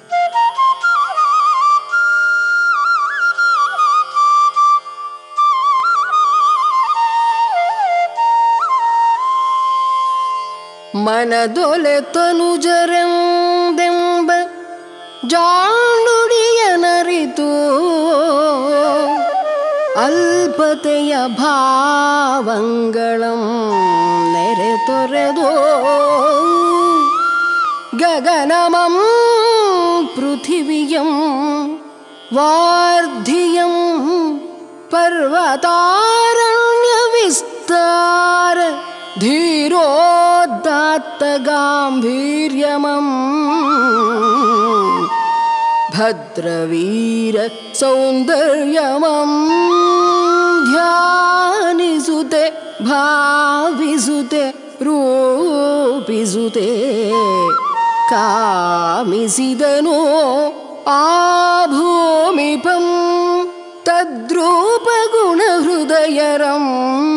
ಮನದೊಲೆ ತನುಜರೆಂದೆಂಬ ಜಾಣುಡಿಯನರಿತು ಅಲ್ಪತೆಯ ಭಾವಂಗಳಂ ನೆರೆ ತೊರೆದೋ ಗಗನಮಂ ಪೃಥಿವಿಯಂ ವಾರ್ಧಿಯಂ ಪರ್ವತಾರಣ್ಯ ವಿಸ್ತಾರ ಧೀರೋದಾತ್ತ ಗಾಂಭೀರ್ಯಮಂ ಭದ್ರವೀರ ಸೌಂದರ್ಯಮಂ ಧ್ಯಾನಿಸುತ್ತೆ ಭಾವಿಸುತ್ತೆ ರೂಪಿಸುತ್ತೆ ಕಾಮಿಸಿದನು आभूमिपं तद्रूपगुणहृदयरम्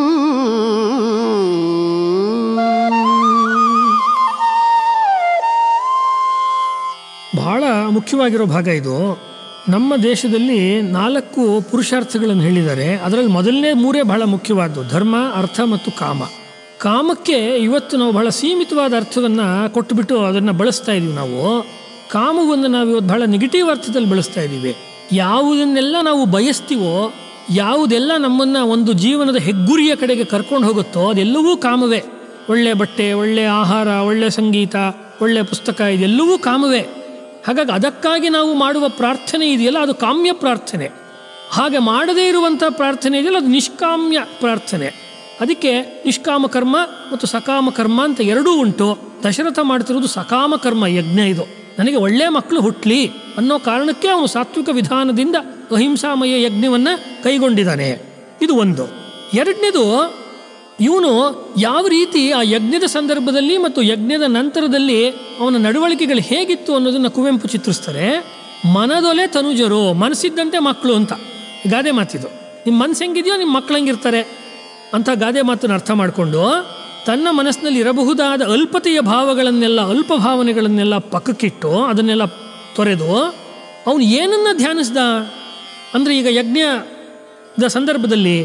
ಬಹಳ ಮುಖ್ಯವಾಗಿರೋ ಭಾಗ ಇದು ನಮ್ಮ ದೇಶದಲ್ಲಿ ನಾಲ್ಕು ಪುರುಷಾರ್ಥಗಳನ್ನು ಹೇಳಿದ್ದಾರೆ ಅದರಲ್ಲಿ ಮೊದಲನೇ ಮೂರೇ ಬಹಳ ಮುಖ್ಯವಾದ್ದು ಧರ್ಮ ಅರ್ಥ ಮತ್ತು ಕಾಮ ಕಾಮಕ್ಕೆ ಇವತ್ತು ನಾವು ಬಹಳ ಸೀಮಿತವಾದ ಅರ್ಥವನ್ನು ಕೊಟ್ಟುಬಿಟ್ಟು ಅದನ್ನು ಬಳಸ್ತಾ ಇದ್ದೀವಿ ನಾವು ಕಾಮವನ್ನು ನಾವು ಇವತ್ತು ಬಹಳ ನೆಗೆಟಿವ್ ಅರ್ಥದಲ್ಲಿ ಬಳಸ್ತಾ ಇದ್ದೀವಿ ಯಾವುದನ್ನೆಲ್ಲ ನಾವು ಬಯಸ್ತೀವೋ ಯಾವುದೆಲ್ಲ ನಮ್ಮನ್ನು ಒಂದು ಜೀವನದ ಹೆಗ್ಗುರಿಯ ಕಡೆಗೆ ಕರ್ಕೊಂಡು ಹೋಗುತ್ತೋ ಅದೆಲ್ಲವೂ ಕಾಮವೇ ಒಳ್ಳೆ ಬಟ್ಟೆ ಒಳ್ಳೆ ಆಹಾರ ಒಳ್ಳೆ ಸಂಗೀತ ಒಳ್ಳೆ ಪುಸ್ತಕ ಇದೆಲ್ಲವೂ ಕಾಮವೇ ಹಾಗಾಗಿ ಅದಕ್ಕಾಗಿ ನಾವು ಮಾಡುವ ಪ್ರಾರ್ಥನೆ ಇದೆಯಲ್ಲ ಅದು ಕಾಮ್ಯ ಪ್ರಾರ್ಥನೆ ಹಾಗೆ ಮಾಡದೇ ಇರುವಂಥ ಪ್ರಾರ್ಥನೆ ಇದೆಯಲ್ಲ ಅದು ನಿಷ್ಕಾಮ್ಯ ಪ್ರಾರ್ಥನೆ ಅದಕ್ಕೆ ನಿಷ್ಕಾಮ ಕರ್ಮ ಮತ್ತು ಸಕಾಮ ಕರ್ಮ ಅಂತ ಎರಡೂ ಉಂಟು ದಶರಥ ಮಾಡ್ತಿರೋದು ಸಕಾಮ ಕರ್ಮ ಯಜ್ಞ ಇದು ನನಗೆ ಒಳ್ಳೆ ಮಕ್ಕಳು ಹುಟ್ಟಲಿ ಅನ್ನೋ ಕಾರಣಕ್ಕೆ ಅವನು ಸಾತ್ವಿಕ ವಿಧಾನದಿಂದ ಅಹಿಂಸಾಮಯ ಯಜ್ಞವನ್ನು ಕೈಗೊಂಡಿದ್ದಾನೆ ಇದು ಒಂದು ಎರಡನೇದು ಇವನು ಯಾವ ರೀತಿ ಆ ಯಜ್ಞದ ಸಂದರ್ಭದಲ್ಲಿ ಮತ್ತು ಯಜ್ಞದ ನಂತರದಲ್ಲಿ ಅವನ ನಡವಳಿಕೆಗಳು ಹೇಗಿತ್ತು ಅನ್ನೋದನ್ನು ಕುವೆಂಪು ಚಿತ್ರಿಸ್ತಾರೆ ಮನದೊಲೆ ತನುಜರು ಮನಸ್ಸಿದ್ದಂತೆ ಮಕ್ಕಳು ಅಂತ ಈ ಗಾದೆ ಮಾತಿದು ನಿಮ್ಮ ಮನಸ್ಸು ಹೆಂಗಿದೆಯೋ ನಿಮ್ಮ ಮಕ್ಳು ಹಂಗಿರ್ತಾರೆ ಅಂತ ಗಾದೆ ಮಾತನ್ನು ಅರ್ಥ ಮಾಡಿಕೊಂಡು ತನ್ನ ಮನಸ್ಸಿನಲ್ಲಿ ಇರಬಹುದಾದ ಅಲ್ಪತೆಯ ಭಾವಗಳನ್ನೆಲ್ಲ ಅಲ್ಪ ಭಾವನೆಗಳನ್ನೆಲ್ಲ ಪಕ್ಕಕ್ಕಿಟ್ಟು ಅದನ್ನೆಲ್ಲ ತೊರೆದು ಅವನು ಏನನ್ನ ಧ್ಯಾನಿಸ್ದ ಅಂದರೆ ಈಗ ಯಜ್ಞದ ಸಂದರ್ಭದಲ್ಲಿ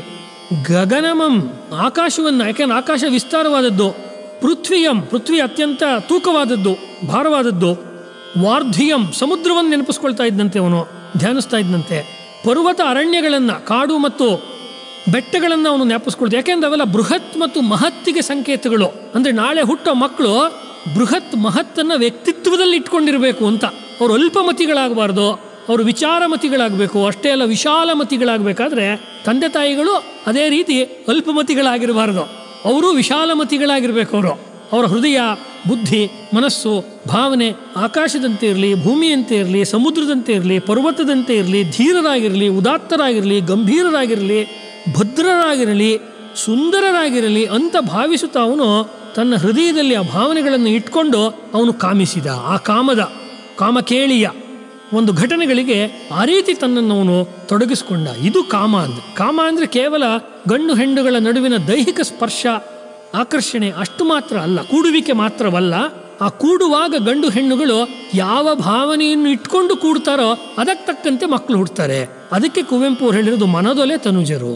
ಗಗನಮಂ ಆಕಾಶವನ್ನು ಯಾಕೆಂದ್ರೆ ಆಕಾಶ ವಿಸ್ತಾರವಾದದ್ದು ಪೃಥ್ವಿಯಂ ಪೃಥ್ವಿ ಅತ್ಯಂತ ತೂಕವಾದದ್ದು ಭಾರವಾದದ್ದು ವಾರ್ಧಿಯಂ ಸಮುದ್ರವನ್ನು ನೆನಪಿಸ್ಕೊಳ್ತಾ ಇದ್ದಂತೆ ಅವನು ಧ್ಯಾನಿಸ್ತಾ ಇದ್ದಂತೆ ಪರ್ವತ ಅರಣ್ಯಗಳನ್ನು ಕಾಡು ಮತ್ತು ಬೆಟ್ಟಗಳನ್ನು ಅವನು ಜ್ಞಾಪಿಸ್ಕೊಳ್ತಾ ಯಾಕೆಂದ್ರೆ ಅವೆಲ್ಲ ಬೃಹತ್ ಮತ್ತು ಮಹತ್ತಿಗೆ ಸಂಕೇತಗಳು ಅಂದರೆ ನಾಳೆ ಹುಟ್ಟೋ ಮಕ್ಕಳು ಬೃಹತ್ ಮಹತ್ತನ್ನು ವ್ಯಕ್ತಿತ್ವದಲ್ಲಿ ಇಟ್ಕೊಂಡಿರಬೇಕು ಅಂತ ಅವರು ಅಲ್ಪಮತಿಗಳಾಗಬಾರ್ದು ಅವರು ವಿಚಾರಮತಿಗಳಾಗಬೇಕು ಅಷ್ಟೇ ಅಲ್ಲ ವಿಶಾಲಮತಿಗಳಾಗಬೇಕಾದ್ರೆ ತಂದೆ ತಾಯಿಗಳು ಅದೇ ರೀತಿ ಅಲ್ಪಮತಿಗಳಾಗಿರಬಾರ್ದು ಅವರು ವಿಶಾಲಮತಿಗಳಾಗಿರ್ಬೇಕು ಅವರು ಅವರ ಹೃದಯ ಬುದ್ಧಿ ಮನಸ್ಸು ಭಾವನೆ ಆಕಾಶದಂತೆ ಇರಲಿ ಭೂಮಿಯಂತೆ ಇರಲಿ ಸಮುದ್ರದಂತೆ ಇರಲಿ ಪರ್ವತದಂತೆ ಇರಲಿ ಧೀರರಾಗಿರಲಿ ಉದಾತ್ತರಾಗಿರಲಿ ಗಂಭೀರರಾಗಿರಲಿ ಭದ್ರರಾಗಿರಲಿ ಸುಂದರರಾಗಿರಲಿ ಅಂತ ಭಾವಿಸುತ್ತಾ ಅವನು ತನ್ನ ಹೃದಯದಲ್ಲಿ ಆ ಭಾವನೆಗಳನ್ನು ಇಟ್ಕೊಂಡು ಅವನು ಕಾಮಿಸಿದ ಆ ಕಾಮದ ಕಾಮಕೇಳಿಯ ಒಂದು ಘಟನೆಗಳಿಗೆ ಆ ರೀತಿ ತನ್ನನ್ನು ಅವನು ತೊಡಗಿಸ್ಕೊಂಡ ಇದು ಕಾಮ ಅಂದ್ರೆ ಕಾಮ ಅಂದರೆ ಕೇವಲ ಗಂಡು ಹೆಣ್ಣುಗಳ ನಡುವಿನ ದೈಹಿಕ ಸ್ಪರ್ಶ ಆಕರ್ಷಣೆ ಅಷ್ಟು ಮಾತ್ರ ಅಲ್ಲ ಕೂಡುವಿಕೆ ಮಾತ್ರವಲ್ಲ ಆ ಕೂಡುವಾಗ ಗಂಡು ಹೆಣ್ಣುಗಳು ಯಾವ ಭಾವನೆಯನ್ನು ಇಟ್ಕೊಂಡು ಕೂಡ್ತಾರೋ ಅದಕ್ಕೆ ತಕ್ಕಂತೆ ಮಕ್ಕಳು ಹುಡ್ತಾರೆ ಅದಕ್ಕೆ ಕುವೆಂಪು ಅವ್ರು ಹೇಳಿರೋದು ಮನದೊಲೆ ತನುಜರು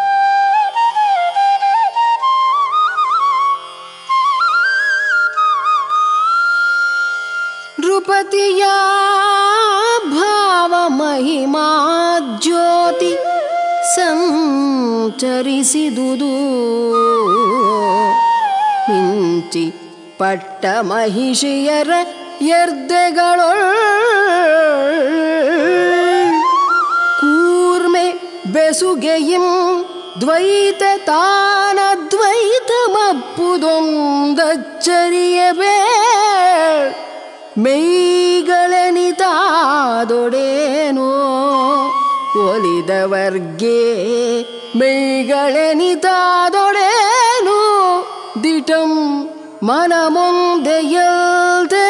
ನೃಪತಿಯ ಭಾವ ಮಹಿಮಾ ಜ್ಯೋತಿ ಸಂಚರಿಸಿದುದು ಮಿಂಚಿ ಪಟ್ಟ ಮಹಿಷಿಯರ ಎರ್ದೆಗಳು ಕೂರ್ಮೆ ಬೆಸುಗೆಯಿಂ ದ್ವೈತ ತಾನದ್ವೈತಮಪ್ಪುದೊಂದಚ್ಚರಿಯಬೇ ಮೆಯ್ಗಳೆನಿತಾದೊಡೇನೋ ಒಲಿದವರ್ಗೆ ಮೆಯ್ಗಳೆನಿತಾದೊಡೇನು ದಿಟಂ ಮನ ಮುಂದೆಯಲ್ದೇ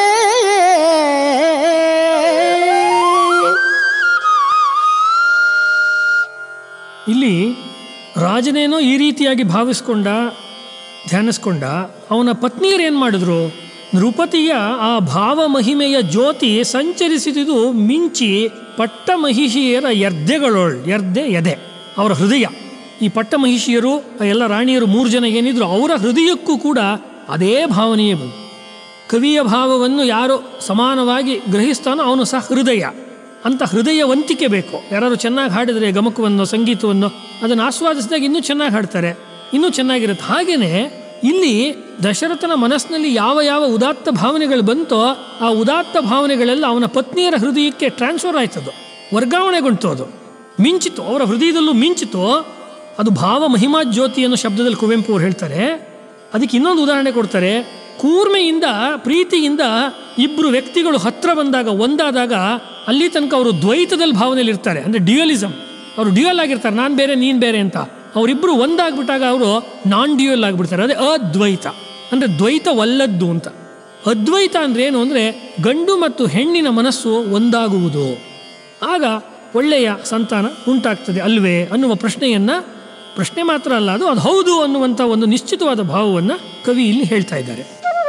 ಇಲ್ಲಿ ರಾಜನೇನೋ ಈ ರೀತಿಯಾಗಿ ಭಾವಿಸ್ಕೊಂಡ ಧ್ಯಾನಿಸ್ಕೊಂಡ ಅವನ ಪತ್ನಿಯರು ಏನು ಮಾಡಿದ್ರು ನೃಪತಿಯ ಆ ಭಾವ ಮಹಿಮೆಯ ಜ್ಯೋತಿ ಸಂಚರಿಸಿದುದು ಮಿಂಚಿ ಪಟ್ಟ ಮಹಿಷಿಯರ ಎರ್ದೆಗಳೊಳ್ ಎರ್ದೆ ಎದೆ ಅವರ ಹೃದಯ ಈ ಪಟ್ಟ ಮಹಿಷಿಯರು ಆ ಎಲ್ಲ ರಾಣಿಯರು ಮೂರು ಜನ ಏನಿದ್ರು ಅವರ ಹೃದಯಕ್ಕೂ ಕೂಡ ಅದೇ ಭಾವನೆಯೇ ಬಂತು ಕವಿಯ ಭಾವವನ್ನು ಯಾರು ಸಮಾನವಾಗಿ ಗ್ರಹಿಸ್ತಾನೋ ಅವನು ಸಹ ಹೃದಯ ಅಂತ ಹೃದಯವಂತಿಕೆ ಬೇಕು ಯಾರು ಚೆನ್ನಾಗಿ ಹಾಡಿದರೆ ಗಮಕವನ್ನು ಸಂಗೀತವನ್ನು ಅದನ್ನು ಆಸ್ವಾದಿಸಿದಾಗ ಇನ್ನೂ ಚೆನ್ನಾಗಿ ಹಾಡ್ತಾರೆ ಇನ್ನೂ ಚೆನ್ನಾಗಿರುತ್ತೆ ಹಾಗೆಯೇ ಇಲ್ಲಿ ದಶರಥನ ಮನಸ್ಸಿನಲ್ಲಿ ಯಾವ ಯಾವ ಉದಾತ್ತ ಭಾವನೆಗಳು ಬಂತೋ ಆ ಉದಾತ್ತ ಭಾವನೆಗಳೆಲ್ಲ ಅವನ ಪತ್ನಿಯರ ಹೃದಯಕ್ಕೆ ಟ್ರಾನ್ಸ್ಫರ್ ಆಯ್ತದು ವರ್ಗಾವಣೆಗೊಂಡು ಅದು ಮಿಂಚಿತು ಅವರ ಹೃದಯದಲ್ಲೂ ಮಿಂಚಿತು ಅದು ಭಾವ ಮಹಿಮಾ ಜ್ಯೋತಿ ಅನ್ನೋ ಶಬ್ದದಲ್ಲಿ ಕುವೆಂಪು ಅವ್ರು ಹೇಳ್ತಾರೆ ಅದಕ್ಕೆ ಇನ್ನೊಂದು ಉದಾಹರಣೆ ಕೊಡ್ತಾರೆ ಕೂರ್ಮೆಯಿಂದ ಪ್ರೀತಿಯಿಂದ ಇಬ್ಬರು ವ್ಯಕ್ತಿಗಳು ಹತ್ರ ಬಂದಾಗ ಒಂದಾದಾಗ ಅಲ್ಲಿ ತನಕ ಅವರು ದ್ವೈತದಲ್ಲಿ ಭಾವನೆಯಲ್ಲಿ ಇರ್ತಾರೆ ಅಂದರೆ ಡ್ಯೂಯಲಿಸಮ್ ಅವರು ಡ್ಯೂಯಲ್ ಆಗಿರ್ತಾರೆ ನಾನು ಬೇರೆ ನೀನು ಬೇರೆ ಅಂತ ಅವರಿಬ್ಬರು ಒಂದಾಗ್ಬಿಟ್ಟಾಗ ಅವರು ನಾನ್ ಡ್ಯೂಯಲ್ ಆಗಿಬಿಡ್ತಾರೆ ಅದೇ ಅದ್ವೈತ ಅಂದರೆ ದ್ವೈತವಲ್ಲದ್ದು ಅಂತ ಅದ್ವೈತ ಅಂದ್ರೆ ಏನು ಅಂದರೆ ಗಂಡು ಮತ್ತು ಹೆಣ್ಣಿನ ಮನಸ್ಸು ಒಂದಾಗುವುದು ಆಗ ಒಳ್ಳೆಯ ಸಂತಾನ ಉಂಟಾಗ್ತದೆ ಅಲ್ವೇ ಅನ್ನುವ ಪ್ರಶ್ನೆಯನ್ನು ಪ್ರಶ್ನೆ ಮಾತ್ರ ಅಲ್ಲ ಅದು ಅದು ಹೌದು ಅನ್ನುವಂಥ ಒಂದು ನಿಶ್ಚಿತವಾದ ಭಾವವನ್ನು ಕವಿ ಇಲ್ಲಿ ಹೇಳ್ತಾ ಇದ್ದಾರೆ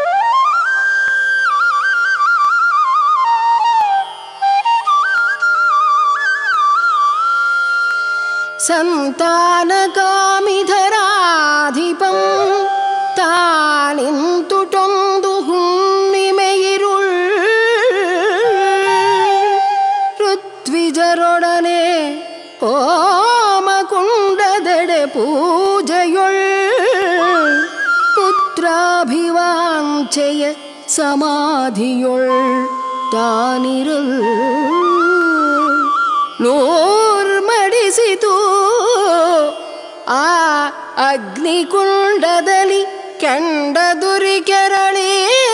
ಸಂತಾನಕಾಮಿಧರಾಧಿಪಂ ತಾನಿಂತುಟೊಂದು ಹುಣ್ಣಿಮೆಯಿರುಳ್ ಋತ್ವಿಜರೊಡನೆ ಹೋಮಕುಂಡದೆಡೆ ಪೂಜೆಯೊಳ್ ಪುತ್ರಾಭಿವಾಂಚೆಯ ಸಮಾಧಿಯೊಳ್ ತಾನಿರಲ್ ನೂರ್ಮಡಿಸಿತು ಆ ಅಗ್ನಿಕುಂಡದಲ್ಲಿ ಕೆಂಡ ದುರಿ ಕೆರಳಿ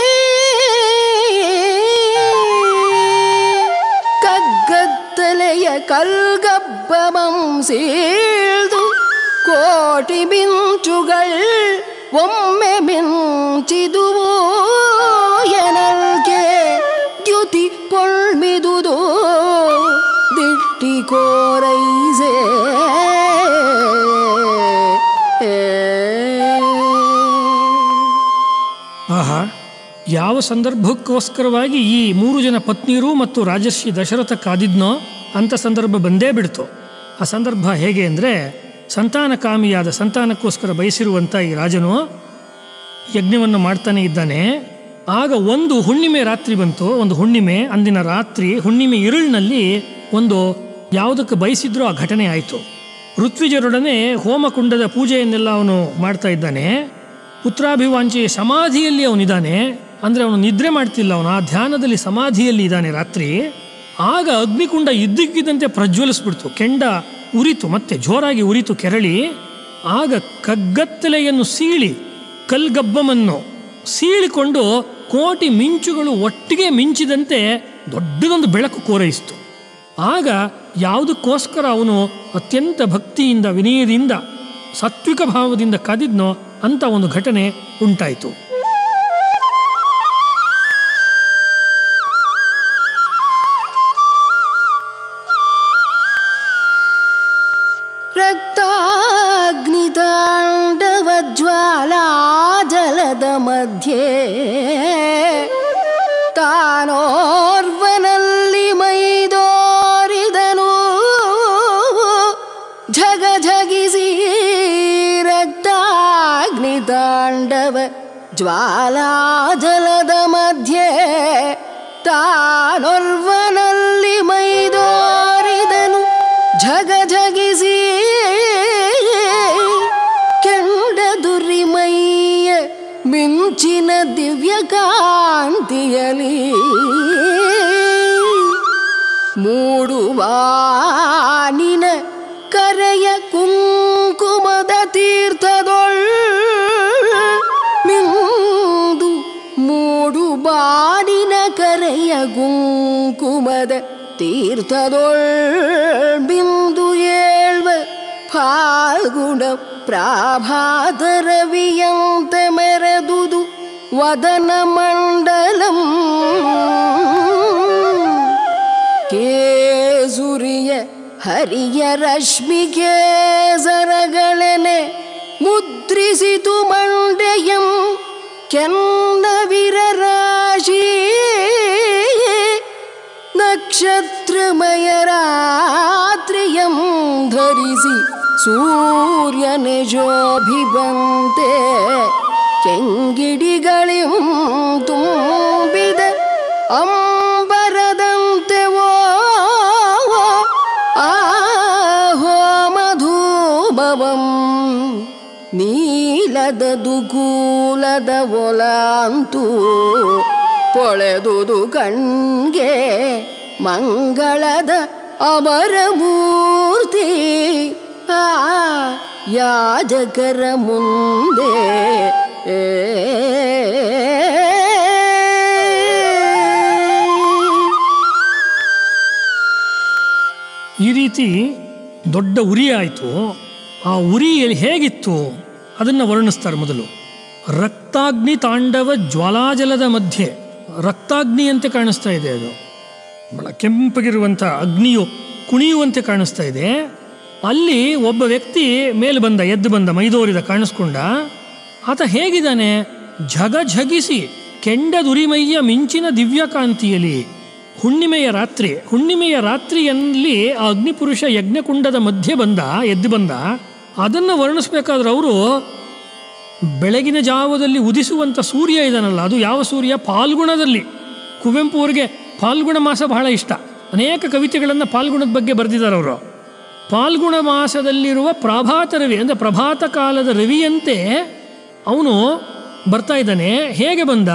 ಕಗ್ಗತ್ತಲೆಯ ಕಲ್ಗಬ್ಬಮಂ ಸೀಳ್ದು ಕೋಟಿ ಮಿಂಚುಗಳ್ ಒಮ್ಮೆ ಮಿಂಚಿದುವು ಎನಲ್ಗೆ ದ್ಯುತಿ ಪೊಳ್ಮಿದುದು ದಿಟ್ಟಿ ಕೋರೈಸೆ ಆಹಾ ಯಾವ ಸಂದರ್ಭಕ್ಕೋಸ್ಕರವಾಗಿ ಈ ಮೂರು ಜನ ಪತ್ನಿಯರು ಮತ್ತು ರಾಜರ್ಷಿ ದಶರಥ ಕಾದಿದ್ನೋ ಅಂಥ ಸಂದರ್ಭ ಬಂದೇ ಬಿಡ್ತು ಆ ಸಂದರ್ಭ ಹೇಗೆ ಅಂದರೆ ಸಂತಾನಕಾಮಿಯಾದ ಸಂತಾನಕ್ಕೋಸ್ಕರ ಬಯಸಿರುವಂಥ ಈ ರಾಜನು ಯಜ್ಞವನ್ನು ಮಾಡ್ತಾನೆ ಇದ್ದಾನೆ ಆಗ ಒಂದು ಹುಣ್ಣಿಮೆ ರಾತ್ರಿ ಬಂತು ಒಂದು ಹುಣ್ಣಿಮೆ ಅಂದಿನ ರಾತ್ರಿ ಹುಣ್ಣಿಮೆ ಇರುಳಿನಲ್ಲಿ ಒಂದು ಯಾವುದಕ್ಕೆ ಬಯಸಿದ್ರೂ ಆ ಘಟನೆ ಆಯಿತು ಋತ್ವಿಜರೊಡನೆ ಹೋಮಕುಂಡದ ಪೂಜೆಯನ್ನೆಲ್ಲ ಅವನು ಮಾಡ್ತಾ ಇದ್ದಾನೆ ಪುತ್ರಾಭಿವಾಂಚಿ ಸಮಾಧಿಯಲ್ಲಿ ಅವನಿದ್ದಾನೆ ಅಂದರೆ ಅವನು ನಿದ್ರೆ ಮಾಡ್ತಿಲ್ಲ ಅವನು ಆ ಧ್ಯಾನದಲ್ಲಿ ಸಮಾಧಿಯಲ್ಲಿ ಇದ್ದಾನೆ ರಾತ್ರಿ ಆಗ ಅಗ್ನಿಕುಂಡ ಇದ್ದಕ್ಕಿದ್ದಂತೆ ಪ್ರಜ್ವಲಿಸ್ಬಿಡ್ತು ಕೆಂಡ ಉರಿತು ಮತ್ತೆ ಜೋರಾಗಿ ಉರಿತು ಕೆರಳಿ ಆಗ ಕಗ್ಗತ್ತಲೆಯನ್ನು ಸೀಳಿ ಕಲ್ಗಬ್ಬಮನ್ನು ಸೀಳಿಕೊಂಡು ಕೋಟಿ ಮಿಂಚುಗಳು ಒಟ್ಟಿಗೆ ಮಿಂಚಿದಂತೆ ದೊಡ್ಡದೊಂದು ಬೆಳಕು ಕೋರೈಸಿತು ಆಗ ಯಾವುದಕ್ಕೋಸ್ಕರ ಅವನು ಅತ್ಯಂತ ಭಕ್ತಿಯಿಂದ ವಿನಯದಿಂದ ಸಾತ್ವಿಕ ಭಾವದಿಂದ ಕಾದಿದ್ನೋ ಅಂತ ಒಂದು ಘಟನೆ ಉಂಟಾಯಿತು ರಕ್ತಾಗ್ನಿತಾಂಡವಜ್ವಾಲಾ ಜಲದ ಮಧ್ಯೆ ತಾನೋರ್ವನಲ್ಲಿ ಮೈದೋರಿದನು ಝಗ ಝಗಿಸಿ ರಕ್ತಾಗ್ನಿತಾಂಡವ ಜ್ವಾಲಾ ಜಲದ ಮಧ್ಯೆ ತಾನೊರ್ವನಲ್ಲಿ ಮೈದೋರಿದನು ಝಗ ಝಗಿಸಿ ಕೆಂಡ ದುರಿಮೈಯ ಮಿಂಚಿನ ದಿವ್ಯ ಕಾಂತಿಯಲಿ ಮೂಡುವಾನಿನ ಕರೆಯ ಕುಂಕುಮದ ತೀರ್ಥದೊಳ್ ಮಿಂದು ಮೂಡು ಬಾಡಿನ ಕರೆಯ ಗುಂಕುಮದ ತೀರ್ಥದೊಳ್ ಬಿಂದು ಏಳ್ವ ಫಾಲ್ಗುಣ ಪ್ರಾಭಾತ ರವಿಯಂತೆ ಮೆರೆದುದು ವದನ ಮಂಡಲಂ ಕೇಸುರಿಯ ಹರಿಯ ರಶ್ಮಿ ಕೇಸರಗಳೆನೆ ಮುದ್ರಿಸಿತು ಮಂಡೆಯಂ ಕೆಂದ ವಿರರಾಶಿ ನಕ್ಷತ್ರಮಯ ರಾತ್ರಿಯಂ ಧರಿಸಿ ಸೂರ್ಯನೆ ಶೋಭಿಬಂತೆ ಕೆಂಗಿಡಿಗಳಿಂ ತುಂಬಿದ ಅಂಬರದಂತೆ ಓ ಆಹೋ ಮಧೂಮವಂ ನೀಲದ ದುಕೂಲದ ಒಲಾಂತು ಪೊಳೆದುದು ಕಣ್ಗೆ ಮಂಗಳದ ಅಮರ ಮೂರ್ತಿ ಆ ಯಾಜಕರ ಮುಂದೆ ಏ ಈ ರೀತಿ ದೊಡ್ಡ ಉರಿ ಆಯಿತು ಆ ಉರಿ ಹೇಗಿತ್ತು ಅದನ್ನು ವರ್ಣಿಸ್ತಾರೆ ಮೊದಲು ರಕ್ತ ರಕ್ತಾಗ್ನಿ ತಾಂಡವ ಜ್ವಾಲಾಜಲದ ಮಧ್ಯೆ ರಕ್ತಾಗ್ನಿಯಂತೆ ಕಾಣಿಸ್ತಾ ಇದೆ ಅದು ಬಹಳ ಕೆಂಪಗಿರುವಂಥ ಅಗ್ನಿಯು ಕುಣಿಯುವಂತೆ ಕಾಣಿಸ್ತಾ ಇದೆ ಅಲ್ಲಿ ಒಬ್ಬ ವ್ಯಕ್ತಿ ಮೇಲೆ ಬಂದ ಎದ್ದು ಬಂದ ಮೈದೋರಿದ ಕಾಣಿಸ್ಕೊಂಡ ಆತ ಹೇಗಿದ್ದಾನೆ ಝಗ ಝಗಿಸಿ ಕೆಂಡದುರಿಮೈಯ ಮಿಂಚಿನ ದಿವ್ಯಕಾಂತಿಯಲ್ಲಿ ಹುಣ್ಣಿಮೆಯ ರಾತ್ರಿ ಹುಣ್ಣಿಮೆಯ ರಾತ್ರಿಯಲ್ಲಿ ಆ ಅಗ್ನಿಪುರುಷ ಯಜ್ಞಕುಂಡದ ಮಧ್ಯೆ ಬಂದ ಎದ್ದು ಬಂದ ಅದನ್ನು ವರ್ಣಿಸ್ಬೇಕಾದ್ರೆ ಅವರು ಬೆಳಗಿನ ಜಾವದಲ್ಲಿ ಉದಿಸುವಂಥ ಸೂರ್ಯ ಇದನ್ನಲ್ಲ ಅದು ಯಾವ ಸೂರ್ಯ ಫಾಲ್ಗುಣದಲ್ಲಿ ಕುವೆಂಪು ಅವರಿಗೆ ಫಾಲ್ಗುಣ ಮಾಸ ಬಹಳ ಇಷ್ಟ ಅನೇಕ ಕವಿತೆಗಳನ್ನು ಫಾಲ್ಗುಣದ ಬಗ್ಗೆ ಬರೆದಿದ್ದಾರೆ ಅವರು ಫಾಲ್ಗುಣ ಮಾಸದಲ್ಲಿರುವ ಪ್ರಭಾತ ರವಿ ಅಂದರೆ ಪ್ರಭಾತ ಕಾಲದ ರವಿಯಂತೆ ಅವನು ಬರ್ತಾ ಇದ್ದಾನೆ ಹೇಗೆ ಬಂದ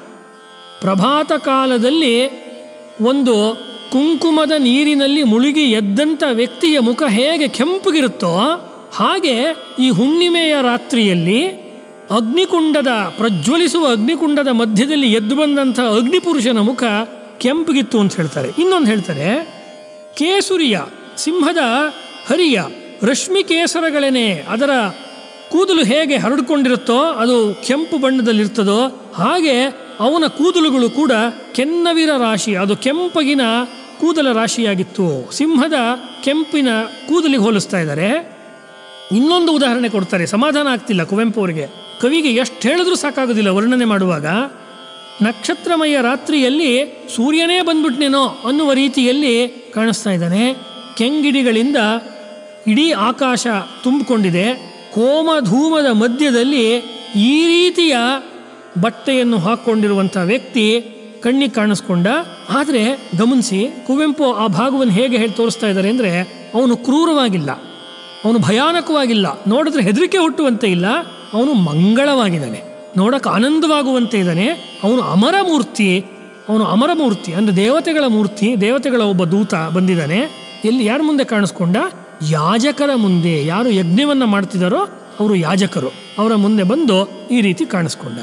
ಪ್ರಭಾತ ಕಾಲದಲ್ಲಿ ಒಂದು ಕುಂಕುಮದ ನೀರಿನಲ್ಲಿ ಮುಳುಗಿ ಎದ್ದಂಥ ವ್ಯಕ್ತಿಯ ಮುಖ ಹೇಗೆ ಕೆಂಪಗಿರುತ್ತೋ ಹಾಗೆ ಈ ಹುಣ್ಣಿಮೆಯ ರಾತ್ರಿಯಲ್ಲಿ ಅಗ್ನಿಕುಂಡದ ಪ್ರಜ್ವಲಿಸುವ ಅಗ್ನಿಕುಂಡದ ಮಧ್ಯದಲ್ಲಿ ಎದ್ದು ಬಂದಂಥ ಅಗ್ನಿಪುರುಷನ ಮುಖ ಕೆಂಪಗಿತ್ತು ಅಂತ ಹೇಳ್ತಾರೆ ಇನ್ನೊಂದು ಹೇಳ್ತಾರೆ ಕೇಸುರಿಯ ಸಿಂಹದ ಹರಿಯ ರಶ್ಮಿ ಕೇಸರಗಳೇನೆ ಅದರ ಕೂದಲು ಹೇಗೆ ಹರಡ್ಕೊಂಡಿರುತ್ತೋ ಅದು ಕೆಂಪು ಬಣ್ಣದಲ್ಲಿರ್ತದೋ ಹಾಗೆ ಅವನ ಕೂದಲುಗಳು ಕೂಡ ಕೆನ್ನವಿರ ರಾಶಿ ಅದು ಕೆಂಪಗಿನ ಕೂದಲ ರಾಶಿಯಾಗಿತ್ತು ಸಿಂಹದ ಕೆಂಪಿನ ಕೂದಲಿಗೆ ಹೋಲಿಸ್ತಾ ಇದ್ದಾರೆ ಇನ್ನೊಂದು ಉದಾಹರಣೆ ಕೊಡ್ತಾರೆ ಸಮಾಧಾನ ಆಗ್ತಿಲ್ಲ ಕುವೆಂಪು ಅವರಿಗೆ ಕವಿಗೆ ಎಷ್ಟು ಹೇಳಿದ್ರೂ ಸಾಕಾಗೋದಿಲ್ಲ ವರ್ಣನೆ ಮಾಡುವಾಗ ನಕ್ಷತ್ರಮಯ ರಾತ್ರಿಯಲ್ಲಿ ಸೂರ್ಯನೇ ಬಂದ್ಬಿಟ್ನೇನೋ ಅನ್ನುವ ರೀತಿಯಲ್ಲಿ ಕಾಣಿಸ್ತಾ ಇದ್ದಾನೆ ಕೆಂಗಿಡಿಗಳಿಂದ ಇಡೀ ಆಕಾಶ ತುಂಬಿಕೊಂಡಿದೆ ಕೋಮ ಧೂಮದ ಮಧ್ಯದಲ್ಲಿ ಈ ರೀತಿಯ ಬಟ್ಟೆಯನ್ನು ಹಾಕ್ಕೊಂಡಿರುವಂಥ ವ್ಯಕ್ತಿ ಕಣ್ಣಿಗೆ ಕಾಣಿಸ್ಕೊಂಡ ಆದರೆ ಗಮನಿಸಿ ಕುವೆಂಪು ಆ ಭಾಗವನ್ನು ಹೇಗೆ ಹೇಳಿ ತೋರಿಸ್ತಾ ಇದ್ದಾರೆ ಅಂದರೆ ಅವನು ಕ್ರೂರವಾಗಿಲ್ಲ ಅವನು ಭಯಾನಕವಾಗಿಲ್ಲ ನೋಡಿದ್ರೆ ಹೆದರಿಕೆ ಹುಟ್ಟುವಂತೆ ಇಲ್ಲ ಅವನು ಮಂಗಳವಾಗಿದ್ದಾನೆ ನೋಡಕ್ಕೆ ಆನಂದವಾಗುವಂತೆ ಇದ್ದಾನೆ ಅವನು ಅಮರ ಮೂರ್ತಿ ಅವನು ಅಮರ ಮೂರ್ತಿ ಅಂದರೆ ದೇವತೆಗಳ ಮೂರ್ತಿ ದೇವತೆಗಳ ಒಬ್ಬ ದೂತ ಬಂದಿದ್ದಾನೆ ಎಲ್ಲಿ ಯಾರ ಮುಂದೆ ಕಾಣಿಸ್ಕೊಂಡ ಯಾಜಕರ ಮುಂದೆ ಯಾರು ಯಜ್ಞವನ್ನು ಮಾಡ್ತಿದ್ದಾರೋ ಅವರು ಯಾಜಕರು ಅವರ ಮುಂದೆ ಬಂದು ಈ ರೀತಿ ಕಾಣಿಸ್ಕೊಂಡ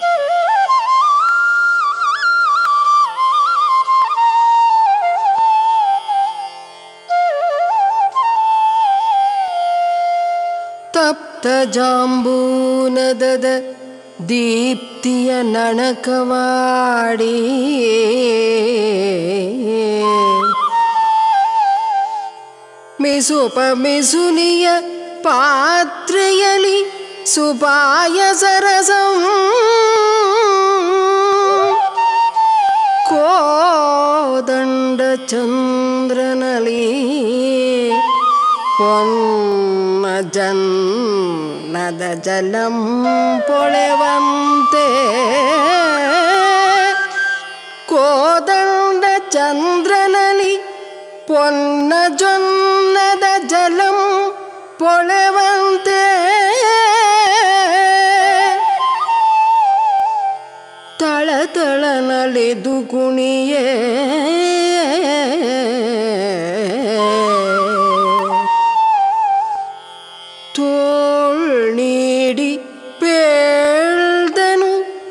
ತಪ್ತ ಜಾಂಬೂನದದ ದೀಪ್ತಿಯ ನಣಕವಾಡಿ ಮಿಸುಪ ಮಿಸುನಿಯ ಪಾತ್ರೆಯಲಿ ಸುಪಾಯ ಸರಸಂ ಕೋದಂಡ ಚಂದ್ರನಲಿ ಪೊನ್ನ ಜನ್ನದ ಜಲಂ ಪೊಳೆವಂತೆ ಕೋದಂಡ ಚಂದ್ರನಲಿ ಪೊನ್ನ ಜೊನ್ನದ ಜಲಂ ಪೊಳೆವಂತೆ ತಳ ತಳ ನಲಿದು ಕುಣಿಯೇ ತೋಳ್ ನೀಡಿ ಪೇಳ್ದನು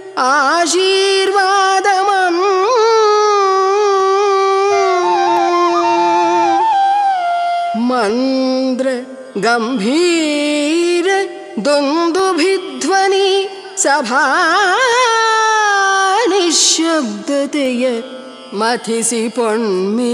ಆಶೀರ್ವಾದಮಂ ಮಂದ್ರ ಗಂಭೀರ ದುಂದುಭಿಧ್ವನಿ ಸಭಾ ನಿಶಬ್ದತೆಯ ಮಥಿಸಿ ಪೊಣ್ಮೇ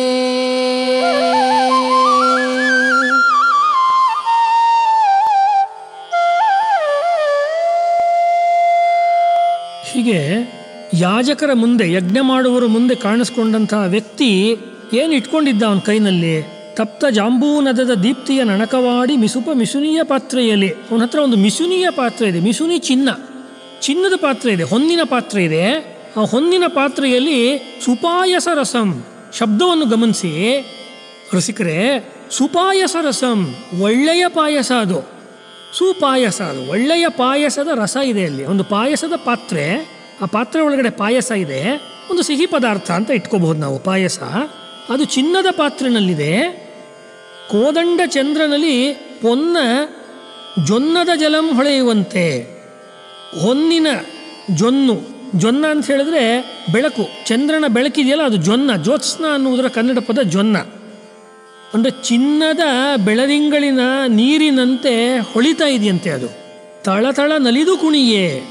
ಹೀಗೆ ಯಾಜಕರ ಮುಂದೆ ಯಜ್ಞ ಮಾಡುವವರ ಮುಂದೆ ಕಾಣಿಸ್ಕೊಂಡಂತಹ ವ್ಯಕ್ತಿ ಏನು ಇಟ್ಕೊಂಡಿದ್ದ ಅವನ ಕೈನಲ್ಲಿ ತಪ್ತ ಜಾಂಬೂನದದ ದೀಪ್ತಿಯ ನಣಕವಾಡಿ ಮಿಸುಪ ಮಿಸುನಿಯ ಪಾತ್ರೆಯಲ್ಲಿ ಅವನ ಹತ್ರ ಒಂದು ಮಿಸುನಿಯ ಪಾತ್ರೆ ಇದೆ ಮಿಸುನಿ ಚಿನ್ನ ಚಿನ್ನದ ಪಾತ್ರೆ ಇದೆ ಹೊನ್ನಿನ ಪಾತ್ರೆ ಇದೆ ಆ ಹೊನ್ನಿನ ಪಾತ್ರೆಯಲ್ಲಿ ಸುಪಾಯಸ ರಸಂ ಶಬ್ದವನ್ನು ಗಮನಿಸಿ ರಸಿಕರೇ ಸುಪಾಯಸ ರಸಂ ಒಳ್ಳೆಯ ಪಾಯಸ ಅದು ಸುಪಾಯಸ ಅದು ಒಳ್ಳೆಯ ಪಾಯಸದ ರಸ ಇದೆ ಅಲ್ಲಿ ಒಂದು ಪಾಯಸದ ಪಾತ್ರೆ ಆ ಪಾತ್ರೆ ಒಳಗಡೆ ಪಾಯಸ ಇದೆ ಒಂದು ಸಿಹಿ ಪದಾರ್ಥ ಅಂತ ಇಟ್ಕೋಬಹುದು ನಾವು ಪಾಯಸ ಅದು ಚಿನ್ನದ ಪಾತ್ರೆನಲ್ಲಿದೆ ಕೋದಂಡ ಚಂದ್ರನಲ್ಲಿ ಪೊನ್ನ ಜೊನ್ನದ ಜಲಂ ಹೊಳೆಯುವಂತೆ ಹೊನ್ನಿನ ಜೊನ್ನು ಜೊನ್ನ ಅಂತ ಹೇಳಿದ್ರೆ ಬೆಳಕು ಚಂದ್ರನ ಬೆಳಕಿದೆಯಲ್ಲ ಅದು ಜೊನ್ನ ಜ್ಯೋತ್ಸ್ನ ಅನ್ನುವುದರ ಕನ್ನಡ ಪದ ಜೊನ್ನ ಅಂದರೆ ಚಿನ್ನದ ಬೆಳದಿಂಗಳಿನ ನೀರಿನಂತೆ ಹೊಳಿತಾ ಇದೆಯಂತೆ ಅದು ತಳತಳ ನಲಿದು ಕುಣಿಯೇ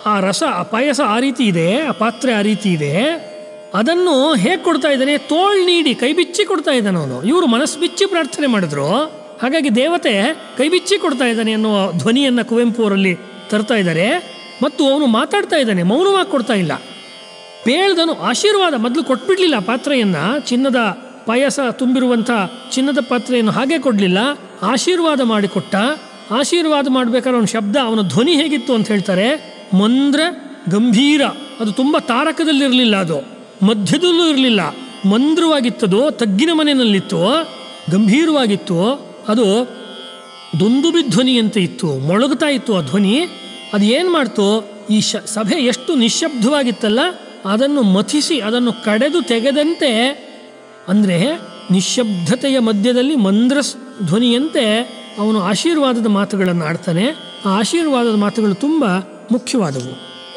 ಆ ರಸ ಆ ಪಾಯಸ ಆ ರೀತಿ ಇದೆ ಆ ಪಾತ್ರೆ ಆ ರೀತಿ ಇದೆ ಅದನ್ನು ಹೇಗೆ ಕೊಡ್ತಾ ಇದ್ದಾನೆ ತೋಳ್ ನೀಡಿ ಕೈ ಬಿಚ್ಚಿ ಕೊಡ್ತಾ ಇದ್ದಾನೆ ಅವನು ಇವರು ಮನಸ್ಸು ಬಿಚ್ಚಿ ಪ್ರಾರ್ಥನೆ ಮಾಡಿದ್ರು ಹಾಗಾಗಿ ದೇವತೆ ಕೈ ಬಿಚ್ಚಿ ಕೊಡ್ತಾ ಇದ್ದಾನೆ ಅನ್ನುವ ಧ್ವನಿಯನ್ನು ಕುವೆಂಪು ಅವರಲ್ಲಿ ತರ್ತಾ ಇದ್ದಾರೆ ಮತ್ತು ಅವನು ಮಾತಾಡ್ತಾ ಇದ್ದಾನೆ ಮೌನವಾಗಿ ಕೊಡ್ತಾ ಇಲ್ಲ ಬೇಳ್ದನು ಆಶೀರ್ವಾದ ಮೊದಲು ಕೊಟ್ಬಿಡ್ಲಿಲ್ಲ ಪಾತ್ರೆಯನ್ನ ಚಿನ್ನದ ಪಾಯಸ ತುಂಬಿರುವಂಥ ಚಿನ್ನದ ಪಾತ್ರೆಯನ್ನು ಹಾಗೆ ಕೊಡಲಿಲ್ಲ ಆಶೀರ್ವಾದ ಮಾಡಿಕೊಟ್ಟ ಆಶೀರ್ವಾದ ಮಾಡಬೇಕಾದ್ರೆ ಅವನ ಶಬ್ದ ಅವನ ಧ್ವನಿ ಹೇಗಿತ್ತು ಅಂತ ಹೇಳ್ತಾರೆ ಮಂದ್ರ ಗಂಭೀರ ಅದು ತುಂಬ ತಾರಕದಲ್ಲಿರಲಿಲ್ಲ ಅದು ಮಧ್ಯದಲ್ಲೂ ಇರಲಿಲ್ಲ ಮಂದ್ರವಾಗಿತ್ತದು ತಗ್ಗಿನ ಮನೆಯಲ್ಲಿತ್ತು ಗಂಭೀರವಾಗಿತ್ತು ಅದು ದುಂದುಬಿ ಧ್ವನಿಯಂತೆ ಇತ್ತು ಮೊಳಗುತ್ತಾ ಇತ್ತು ಆ ಧ್ವನಿ ಅದು ಏನು ಮಾಡ್ತು ಈ ಶ ಸಭೆ ಎಷ್ಟು ನಿಶ್ಶಬ್ದವಾಗಿತ್ತಲ್ಲ ಅದನ್ನು ಮಥಿಸಿ ಅದನ್ನು ಕಡೆದು ತೆಗೆದಂತೆ ಅಂದರೆ ನಿಶ್ಶಬ್ದತೆಯ ಮಧ್ಯದಲ್ಲಿ ಮಂದ್ರ ಸ್- ಧ್ವನಿಯಂತೆ ಅವನು ಆಶೀರ್ವಾದದ ಮಾತುಗಳನ್ನು ಆಡ್ತಾನೆ ಆ ಆಶೀರ್ವಾದದ ಮಾತುಗಳು ತುಂಬ ಮುಖ್ಯವಾದವು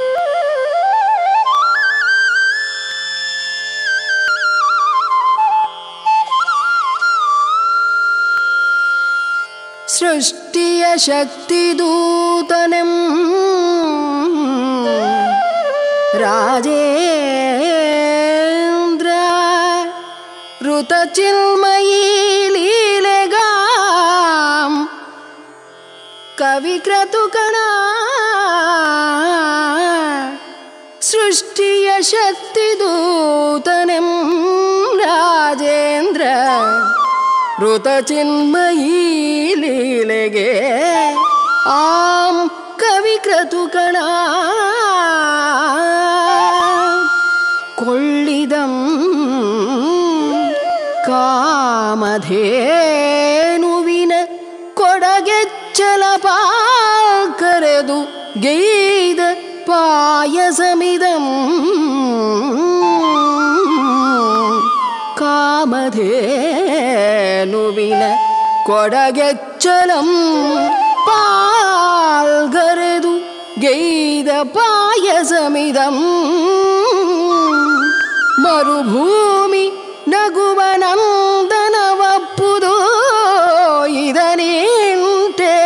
ಸೃಷ್ಟಿಯ ಶಕ್ತಿದೂತನೆಂ ರಾಜೇಂದ್ರ ಋತಚಿನ್ಮಯೀ ಲೀಲೆಗಾಂ ಕವಿಕ್ರತುಕಣ ಸೃಷ್ಟಿಯ ಶಕ್ತಿದೂತನೆಂ ರಾಜೇಂದ್ರ ಋತಚಿನ್ಮಯೀ ಲೀಲೆಗೆ ಆಂ ಕವಿಕ್ರತುಕಣ ಕೊಳ್ಳಿದಂ ಕಾಮಧೇನುವಿನ ಕೊಡಗೆಚ್ಚಲ ಕರೆದು ಗೈದ ಪಾಯಸಮಿದಂ ಕಾಮಧೇನುವಿನ ಕೊಡಗೆಚ್ಚಲಂ ಪಾಲ್ಗರೆದು ಗೈದ ಪಾಯಸಮಿದಂ ಮರುಭೂಮಿ ನಗುವ ನಂದನವಪ್ಪುದು ಇದನಿಂಟೆ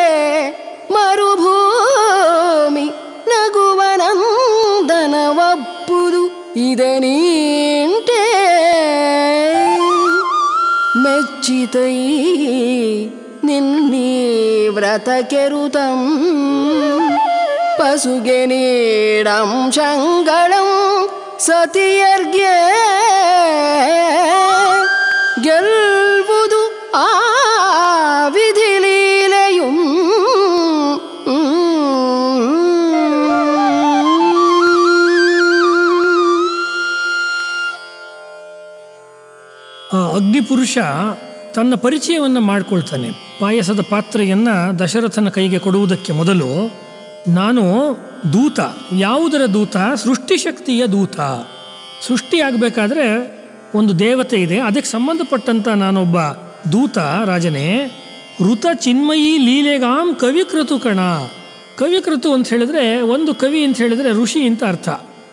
ಮರುಭೂಮಿ ನಗುವ ನಂದನವಪ್ಪುದು ಇದನಿಂಟೆ ಮೆಚ್ಚಿತೈ ನಿನ್ನೀ ವ್ರತ ಕೆರುತಂ ಪಸುಗೆ ನೀಡಂ ಶಂಗಳಂ ಸತಿಯರ್ಗೆ ಗೆಲ್ವುದು ಆ ವಿಧಿಲೀಲೆಯುಂ ಆ ಅಗ್ನಿಪುರುಷ ತನ್ನ ಪರಿಚಯವನ್ನು ಮಾಡಿಕೊಳ್ತಾನೆ ಪಾಯಸದ ಪಾತ್ರೆಯನ್ನು ದಶರಥನ ಕೈಗೆ ಕೊಡುವುದಕ್ಕೆ ಮೊದಲು ನಾನು ದೂತ ಯಾವುದರ ದೂತ ಸೃಷ್ಟಿಶಕ್ತಿಯ ದೂತ ಸೃಷ್ಟಿಯಾಗಬೇಕಾದ್ರೆ ಒಂದು ದೇವತೆ ಇದೆ ಅದಕ್ಕೆ ಸಂಬಂಧಪಟ್ಟಂಥ ನಾನೊಬ್ಬ ದೂತ ರಾಜನೇ ಋತ ಚಿನ್ಮಯಿ ಲೀಲೆಗಾಂ ಕವಿಕೃತು ಕಣ ಕವಿಕೃತು ಅಂತ ಹೇಳಿದ್ರೆ ಒಂದು ಕವಿ ಅಂತ ಹೇಳಿದ್ರೆ ಋಷಿ ಅಂತ ಅರ್ಥ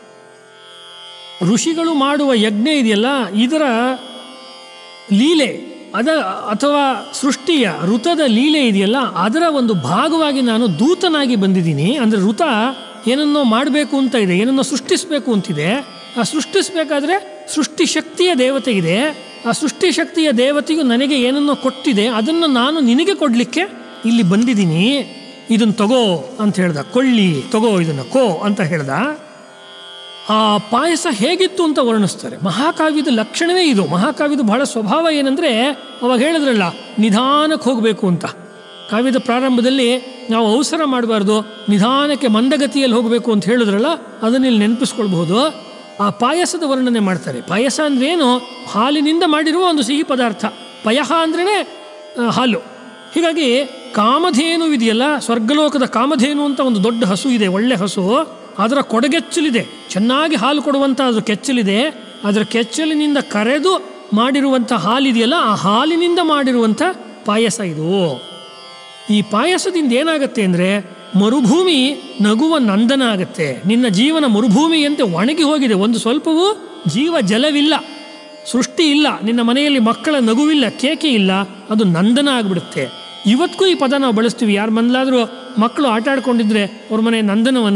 ಋಷಿಗಳು ಮಾಡುವ ಯಜ್ಞ ಇದೆಯಲ್ಲ ಇದರ ಲೀಲೆ ಅದ ಅಥವಾ ಸೃಷ್ಟಿಯ ಋತದ ಲೀಲೆ ಇದೆಯಲ್ಲ ಅದರ ಒಂದು ಭಾಗವಾಗಿ ನಾನು ದೂತನಾಗಿ ಬಂದಿದ್ದೀನಿ ಅಂದರೆ ಋತ ಏನನ್ನೋ ಮಾಡಬೇಕು ಅಂತ ಇದೆ ಏನನ್ನೋ ಸೃಷ್ಟಿಸಬೇಕು ಅಂತಿದೆ ಆ ಸೃಷ್ಟಿಸಬೇಕಾದ್ರೆ ಸೃಷ್ಟಿ ಶಕ್ತಿಯ ದೇವತೆ ಇದೆ ಆ ಸೃಷ್ಟಿ ಶಕ್ತಿಯ ದೇವತೆಯು ನನಗೆ ಏನನ್ನೋ ಕೊಟ್ಟಿದೆ ಅದನ್ನು ನಾನು ನಿನಗೆ ಕೊಡಲಿಕ್ಕೆ ಇಲ್ಲಿ ಬಂದಿದ್ದೀನಿ ಇದನ್ನು ತಗೋ ಅಂತ ಹೇಳ್ದ ಕೊಳ್ಳಿ ತಗೋ ಇದನ್ನು ಕೋ ಅಂತ ಹೇಳ್ದ ಆ ಪಾಯಸ ಹೇಗಿತ್ತು ಅಂತ ವರ್ಣಿಸ್ತಾರೆ ಮಹಾಕಾವ್ಯದ ಲಕ್ಷಣವೇ ಇದು ಮಹಾಕಾವ್ಯದ ಬಹಳ ಸ್ವಭಾವ ಏನಂದರೆ ಅವಾಗ ಹೇಳಿದ್ರಲ್ಲ ನಿಧಾನಕ್ಕೆ ಹೋಗಬೇಕು ಅಂತ ಕಾವ್ಯದ ಪ್ರಾರಂಭದಲ್ಲಿ ನಾವು ಅವಸರ ಮಾಡಬಾರ್ದು ನಿಧಾನಕ್ಕೆ ಮಂದಗತಿಯಲ್ಲಿ ಹೋಗಬೇಕು ಅಂತ ಹೇಳಿದ್ರಲ್ಲ ಅದನ್ನ ಇಲ್ಲಿ ನೆನಪಿಸ್ಕೊಳ್ಬಹುದು ಆ ಪಾಯಸದ ವರ್ಣನೆ ಮಾಡ್ತಾರೆ ಪಾಯಸ ಅಂದ್ರೆ ಏನು ಹಾಲಿನಿಂದ ಮಾಡಿರುವ ಒಂದು ಸಿಹಿ ಪದಾರ್ಥ ಪಯಹ ಅಂದ್ರೇ ಹಾಲು ಹೀಗಾಗಿ ಕಾಮಧೇನು ಇದೆಯಲ್ಲ ಸ್ವರ್ಗಲೋಕದ ಕಾಮಧೇನು ಅಂತ ಒಂದು ದೊಡ್ಡ ಹಸು ಇದೆ ಒಳ್ಳೆ ಹಸು ಅದರ ಕೊಡಗೆಚ್ಚಲಿದೆ ಚೆನ್ನಾಗಿ ಹಾಲು ಕೊಡುವಂಥ ಅದ್ರ ಕೆಚ್ಚಲಿದೆ ಅದರ ಕೆಚ್ಚಲಿನಿಂದ ಕರೆದು ಮಾಡಿರುವಂಥ ಹಾಲಿದೆಯಲ್ಲ ಆ ಹಾಲಿನಿಂದ ಮಾಡಿರುವಂಥ ಪಾಯಸ ಇದು ಈ ಪಾಯಸದಿಂದ ಏನಾಗತ್ತೆ ಅಂದರೆ ಮರುಭೂಮಿ ನಗುವ ನಂದನ ಆಗತ್ತೆ ನಿನ್ನ ಜೀವನ ಮರುಭೂಮಿಯಂತೆ ಒಣಗಿ ಹೋಗಿದೆ ಒಂದು ಸ್ವಲ್ಪವೂ ಜೀವ ಜಲವಿಲ್ಲ ಸೃಷ್ಟಿ ಇಲ್ಲ ನಿನ್ನ ಮನೆಯಲ್ಲಿ ಮಕ್ಕಳ ನಗುವಿಲ್ಲ ಕೇಕೆ ಇಲ್ಲ ಅದು ನಂದನ ಆಗಿಬಿಡುತ್ತೆ ಇವತ್ತಿಗೂ ಈ ಪದ ನಾವು ಬಳಸ್ತೀವಿ ಯಾರ ಮನೇಲಾದರೂ ಮಕ್ಕಳು ಆಟ ಆಡ್ಕೊಂಡಿದ್ರೆ ಅವ್ರ ಮನೆ ನಂದನವನ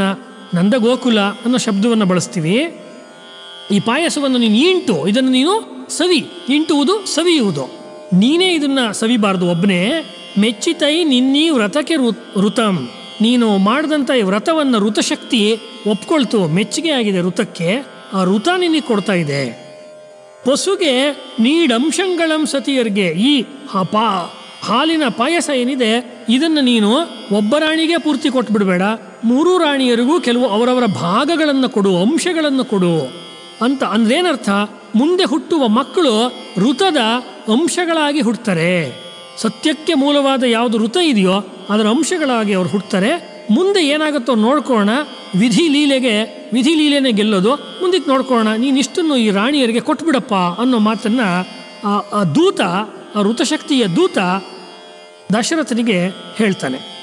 ನಂದ ಗೋಕುಲ ಅನ್ನೋ ಶಬ್ದವನ್ನು ಬಳಸ್ತೀವಿ ಈ ಪಾಯಸವನ್ನು ನೀನು ಇಂಟು ಇದನ್ನು ನೀನು ಸವಿ ಇಂಟುವುದು ಸವಿಯುವುದು ನೀನೇ ಇದನ್ನ ಸವಿಬಾರ್ದು ಒಬ್ಬನೇ ಮೆಚ್ಚಿತೈ ನಿನ್ನೀ ವ್ರತಕ್ಕೆ ಋ ಋತಂ ನೀನು ಮಾಡಿದಂಥ ಈ ವ್ರತವನ್ನು ಋತಶಕ್ತಿ ಒಪ್ಕೊಳ್ತು ಮೆಚ್ಚುಗೆ ಆಗಿದೆ ಋತಕ್ಕೆ ಆ ಋತ ನಿನಗೆ ಕೊಡ್ತಾ ಇದೆ ಪಶುಗೆ ನೀಡಂಶಂಗಳಂ ಸತಿಯರ್ಗೆ ಈ ಹ- ಪಾ ಹಾಲಿನ ಪಾಯಸ ಏನಿದೆ ಇದನ್ನು ನೀನು ಒಬ್ಬ ರಾಣಿಗೆ ಪೂರ್ತಿ ಕೊಟ್ಬಿಡ್ಬೇಡ ಮೂರು ರಾಣಿಯರಿಗೂ ಕೆಲವು ಅವರವರ ಭಾಗಗಳನ್ನು ಕೊಡು ಅಂಶಗಳನ್ನು ಕೊಡು ಅಂತ ಅಂದ್ರೇನರ್ಥ ಮುಂದೆ ಹುಟ್ಟುವ ಮಕ್ಕಳು ಋತದ ಅಂಶಗಳಾಗಿ ಹುಟ್ಟುತ್ತಾರೆ ಸತ್ಯಕ್ಕೆ ಮೂಲವಾದ ಯಾವುದು ಋತ ಇದೆಯೋ ಅದರ ಅಂಶಗಳಾಗಿ ಅವ್ರು ಹುಟ್ಟುತ್ತಾರೆ ಮುಂದೆ ಏನಾಗುತ್ತೋ ನೋಡ್ಕೋಣ ವಿಧಿ ಲೀಲೆಗೆ ವಿಧಿ ಲೀಲೆನೇ ಗೆಲ್ಲೋದು ಮುಂದಕ್ಕೆ ನೋಡ್ಕೋಣ ನೀನು ಇಷ್ಟನ್ನು ಈ ರಾಣಿಯರಿಗೆ ಕೊಟ್ಬಿಡಪ್ಪ ಅನ್ನೋ ಮಾತನ್ನು ಆ ಆ ದೂತ ಆ ಋತಶಕ್ತಿಯ ದೂತ ದಶರಥನಿಗೆ ಹೇಳ್ತಾನೆ